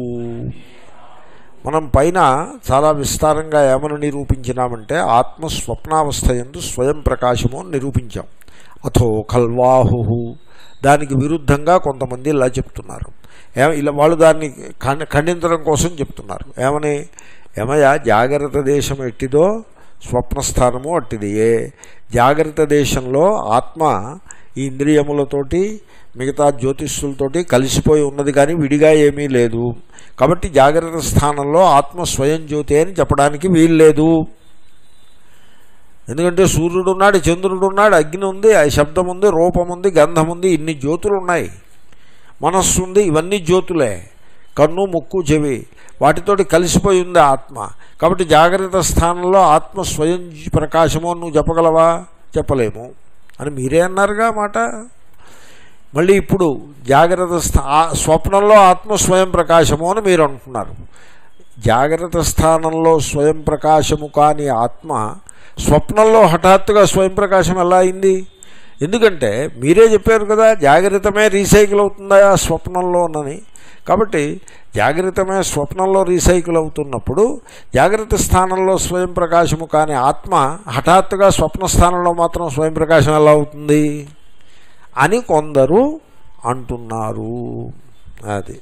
Speaker 1: మనం పైన చాలా విస్తారంగా ఏమని నిరూపించినామంటే ఆత్మ స్వప్నావస్థ ఎందు స్వయం ప్రకాశము అని నిరూపించాం అథో ఖల్వాహు దానికి విరుద్ధంగా కొంతమంది ఇలా చెప్తున్నారు ఏ ఇలా వాళ్ళు దాన్ని ఖండ- ఖండించడం కోసం చెప్తున్నారు ఏమని ఏమయ్యా జాగ్రత్త దేశం ఎట్టిదో స్వప్నస్థానము అట్టిదియే జాగ్రత్త దేశంలో ఆత్మ ఈ ఇంద్రియములతోటి మిగతా జ్యోతిష్యులతోటి కలిసిపోయి ఉన్నది కానీ విడిగా ఏమీ లేదు కాబట్టి జాగ్రత్త స్థానంలో ఆత్మ స్వయం జ్యోతి అని చెప్పడానికి వీలు లేదు ఎందుకంటే సూర్యుడు ఉన్నాడు చంద్రుడు ఉన్నాడు అగ్ని ఉంది ఆ శబ్దం ఉంది రూపం ఉంది గంధం ఉంది ఇన్ని జ్యోతులు ఉన్నాయి మనస్సు ఉంది ఇవన్నీ జ్యోతులే కన్ను ముక్కు చెవి వాటితోటి కలిసిపోయి ఉంది ఆత్మ కాబట్టి జాగ్రత్త స్థానంలో ఆత్మ స్వయం ప్రకాశము అని నువ్వు చెప్పగలవా చెప్పలేము అని మీరే అన్నారుగా మాట మళ్ళీ ఇప్పుడు జాగ్రత్త స్థా ఆ- స్వప్నంలో ఆత్మ స్వయం ప్రకాశము అని మీరు అంటున్నారు జాగ్రత్త స్థానంలో స్వయం ప్రకాశము కాని ఆత్మ స్వప్నంలో హఠాత్తుగా స్వయం ప్రకాశం ఎలా అయింది ఎందుకంటే మీరే చెప్పారు కదా జాగ్రత్తమే రీసైకిల్ అవుతుందా ఆ స్వప్నంలోనని కాబట్టి జాగ్రత్తమే స్వప్నంలో రీసైకిల్ అవుతున్నప్పుడు జాగ్రత్త స్థానంలో స్వయం ప్రకాశము కానీ ఆత్మ హఠాత్తుగా స్వప్న స్థానంలో మాత్రం స్వయం ప్రకాశం ఎలా అవుతుంది అని కొందరు అంటున్నారు అది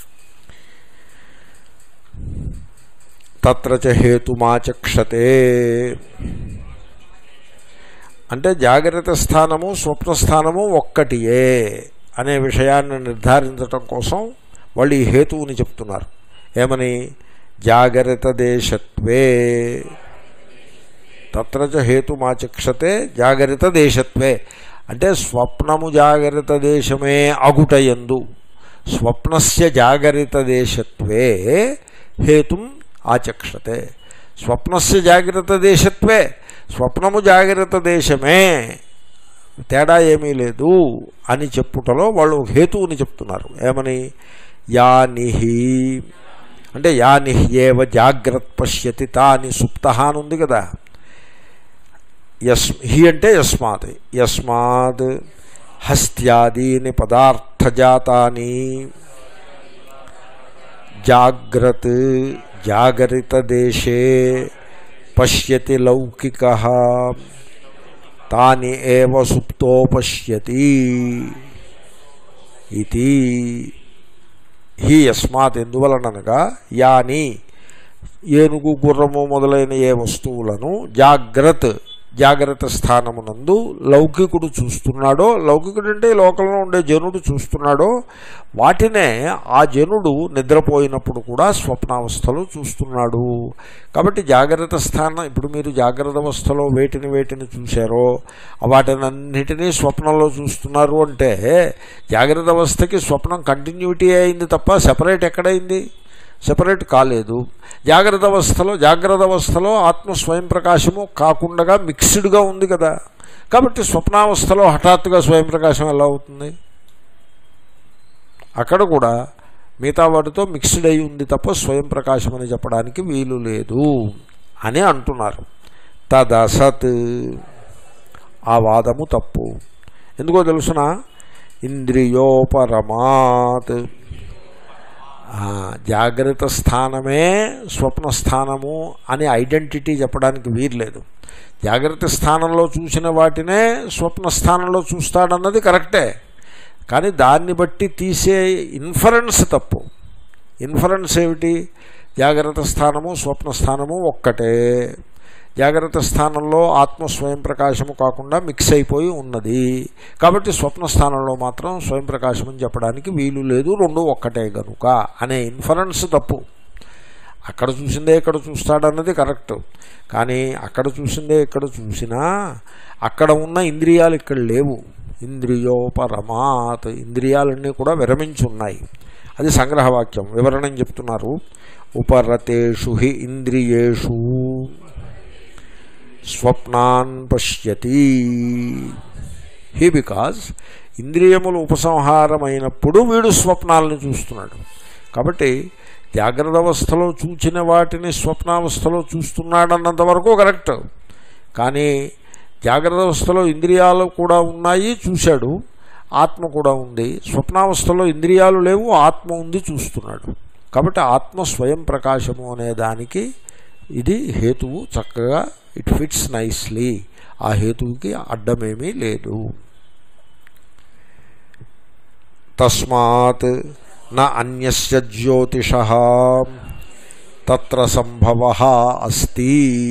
Speaker 1: తత్ర చ హేతుమాచక్షతే అంటే జాగ్రత్త స్థానము స్వప్న స్థానము ఒక్కటియే అనే విషయాన్ని నిర్ధారించటం కోసం వాళ్ళు ఈ హేతువుని చెప్తున్నారు ఏమని జాగ్రత్త దేశత్వే తత్రచ హేతుమాచక్షతే జాగ్రత్త దేశత్వే అంటే స్వప్నము జాగ్రత్త దేశమే అగుటయందు స్వప్నస్య జాగ్రత్త దేశత్వే హేతుం ఆచక్షతే స్వప్నస్య జాగ్రత్త దేశత్వే స్వప్నము జాగ్రత్త దేశమే తేడా ఏమీ లేదు అని చెప్పుటలో వాళ్ళు హేతువుని చెప్తున్నారు ఏమని యానిహి అంటే యానిహ్యేవ జాగ్రత్త పశ్యతి తాని సుప్త అని ఉంది కదా యస్ హి అంటే యస్మాత్ యస్మాత్ హస్త్యాదీని పదార్థజాతాని జాగ్రత్ జాగరిత దేశే పశ్యతి లౌకిక తాని ఏవ సుప్తో పశ్యతి ఇది హి యస్మాత్ ఎందువలనగా యాని ఏనుగు గుర్రము మొదలైన ఏ వస్తువులను జాగ్రత్త జాగ్రత్త స్థానమునందు లౌకికుడు చూస్తున్నాడో లౌకికుడు అంటే ఈ లోకంలో ఉండే జనుడు చూస్తున్నాడో వాటినే ఆ జనుడు నిద్రపోయినప్పుడు కూడా స్వప్నావస్థలో చూస్తున్నాడు కాబట్టి జాగ్రత్త స్థానం ఇప్పుడు మీరు జాగ్రత్త అవస్థలో వేటిని వేటిని చూశారో వాటినన్నిటినీ స్వప్నంలో చూస్తున్నారు అంటే జాగ్రత్త అవస్థకి స్వప్నం కంటిన్యూటీ అయింది తప్ప సెపరేట్ ఎక్కడైంది సెపరేట్ కాలేదు జాగ్రత్త అవస్థలో జాగ్రత్త అవస్థలో ఆత్మ స్వయం ప్రకాశము కాకుండా మిక్స్డ్గా ఉంది కదా కాబట్టి స్వప్నావస్థలో హఠాత్తుగా స్వయం ప్రకాశం ఎలా అవుతుంది అక్కడ కూడా మిగతా వాటితో మిక్స్డ్ అయి ఉంది తప్ప స్వయం ప్రకాశం అని చెప్పడానికి వీలు లేదు అని అంటున్నారు తదసత్ ఆ వాదము తప్పు ఎందుకో తెలుసిన ఇంద్రియోపరమాత్ జాగ్రత్త స్థానమే స్వప్న స్థానము అని ఐడెంటిటీ చెప్పడానికి వీర్లేదు జాగ్రత్త స్థానంలో చూసిన వాటినే స్వప్న స్థానంలో చూస్తాడన్నది కరెక్టే కానీ దాన్ని బట్టి తీసే ఇన్ఫరెన్స్ తప్పు ఇన్ఫరెన్స్ ఏమిటి జాగ్రత్త స్థానము స్వప్న స్థానము ఒక్కటే జాగ్రత్త స్థానంలో ఆత్మ స్వయం ప్రకాశము కాకుండా మిక్స్ అయిపోయి ఉన్నది కాబట్టి స్వప్న స్థానంలో మాత్రం స్వయం ప్రకాశం అని చెప్పడానికి వీలు లేదు రెండు ఒక్కటే గనుక అనే ఇన్ఫరెన్స్ తప్పు అక్కడ చూసిందే ఇక్కడ చూస్తాడన్నది కరెక్ట్ కానీ అక్కడ చూసిందే ఇక్కడ చూసినా అక్కడ ఉన్న ఇంద్రియాలు ఇక్కడ లేవు ఇంద్రియోపరమాత్ ఇంద్రియాలన్నీ కూడా విరమించి ఉన్నాయి అది సంగ్రహవాక్యం వివరణం చెప్తున్నారు ఉపరతేషు హి ఇంద్రియేషు స్వప్నాన్ పశ్యతి హీ బికాజ్ ఇంద్రియములు ఉపసంహారమైనప్పుడు వీడు స్వప్నాలను చూస్తున్నాడు కాబట్టి జాగ్రత్త అవస్థలో చూచిన వాటిని స్వప్నావస్థలో చూస్తున్నాడన్నంత వరకు కరెక్ట్ కానీ జాగ్రత్త అవస్థలో ఇంద్రియాలు కూడా ఉన్నాయి చూశాడు ఆత్మ కూడా ఉంది స్వప్నావస్థలో ఇంద్రియాలు లేవు ఆత్మ ఉంది చూస్తున్నాడు కాబట్టి ఆత్మ స్వయం ప్రకాశము అనే దానికి ఇది హేతువు చక్కగా ఇట్ ఫిట్స్ నైస్లీ ఆ హేతువుకి అడ్డమేమీ లేదు తస్మాత్ నా అన్యస్య జ్యోతిష తత్ర సంభవ అస్తి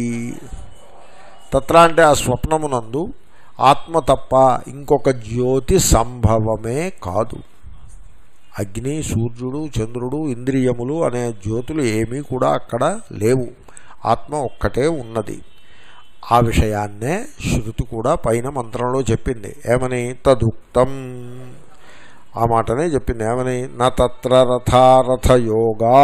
Speaker 1: తత్ర అంటే ఆ స్వప్నమునందు ఆత్మ తప్ప ఇంకొక జ్యోతి సంభవమే కాదు అగ్ని సూర్యుడు చంద్రుడు ఇంద్రియములు అనే జ్యోతులు ఏమీ కూడా అక్కడ లేవు ఆత్మ ఒక్కటే ఉన్నది ఆ విషయాన్నే శృతి కూడా పైన మంత్రంలో చెప్పింది ఏమని తదుక్తం ఆ మాటనే చెప్పింది ఏమని నా తత్ర రథారథయోగా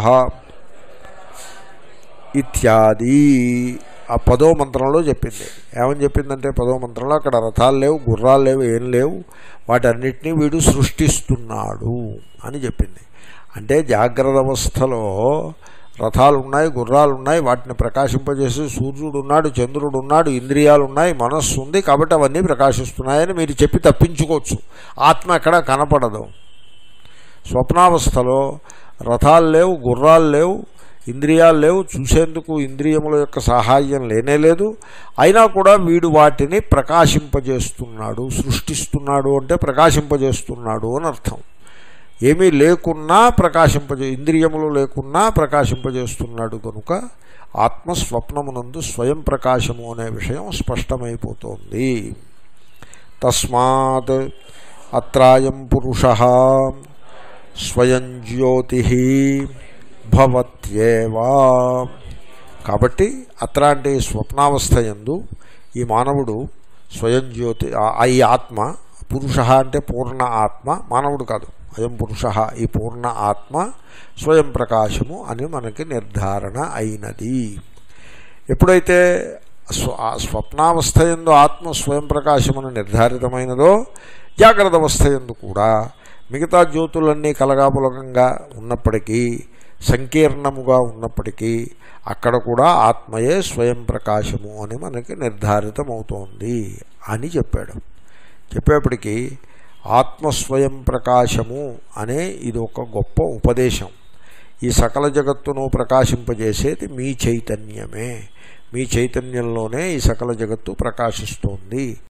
Speaker 1: ఇత్యాది ఆ పదో మంత్రంలో చెప్పింది ఏమని చెప్పిందంటే పదో మంత్రంలో అక్కడ రథాలు లేవు గుర్రాలు లేవు ఏం లేవు వాటన్నిటినీ వీడు సృష్టిస్తున్నాడు అని చెప్పింది అంటే జాగ్రత్త అవస్థలో రథాలు ఉన్నాయి గుర్రాలు ఉన్నాయి వాటిని ప్రకాశింపజేసి సూర్యుడు ఉన్నాడు చంద్రుడు ఉన్నాడు ఇంద్రియాలు ఉన్నాయి మనస్సు ఉంది కాబట్టి అవన్నీ ప్రకాశిస్తున్నాయని మీరు చెప్పి తప్పించుకోవచ్చు ఆత్మ ఎక్కడా కనపడదు స్వప్నావస్థలో రథాలు లేవు గుర్రాలు లేవు ఇంద్రియాలు లేవు చూసేందుకు ఇంద్రియముల యొక్క సహాయం లేనే లేదు అయినా కూడా వీడు వాటిని ప్రకాశింపజేస్తున్నాడు సృష్టిస్తున్నాడు అంటే ప్రకాశింపజేస్తున్నాడు అని అర్థం ఏమీ లేకున్నా ప్రకాశింపజే ఇంద్రియములు లేకున్నా ప్రకాశింపజేస్తున్నాడు కనుక ఆత్మస్వప్నమునందు స్వయం ప్రకాశము అనే విషయం స్పష్టమైపోతోంది తస్మాత్ అత్రాయం పురుష స్వయం జ్యోతి భవత్యేవా కాబట్టి అత్ర అంటే ఈ స్వప్నావస్థ ఎందు ఈ మానవుడు స్వయం జ్యోతి ఆ- ఈ ఆత్మ పురుష అంటే పూర్ణ ఆత్మ మానవుడు కాదు అయం పురుష ఈ పూర్ణ ఆత్మ స్వయం ప్రకాశము అని మనకి నిర్ధారణ అయినది ఎప్పుడైతే స్వ ఆ స్వప్నావస్థ ఎందు ఆత్మ స్వయం ప్రకాశమును నిర్ధారితమైనదో జాగ్రత్త అవస్థ ఎందు కూడా మిగతా జ్యోతులన్నీ కలగాపులకంగా ఉన్నప్పటికీ సంకీర్ణముగా ఉన్నప్పటికీ అక్కడ కూడా ఆత్మయే స్వయం ప్రకాశము అని మనకి నిర్ధారితమవుతోంది అని చెప్పాడు చెప్పేప్పటికీ ఆత్మస్వయం ప్రకాశము అనే ఇది ఒక గొప్ప ఉపదేశం ఈ సకల జగత్తును ప్రకాశింపజేసేది మీ చైతన్యమే మీ చైతన్యంలోనే ఈ సకల జగత్తు ప్రకాశిస్తోంది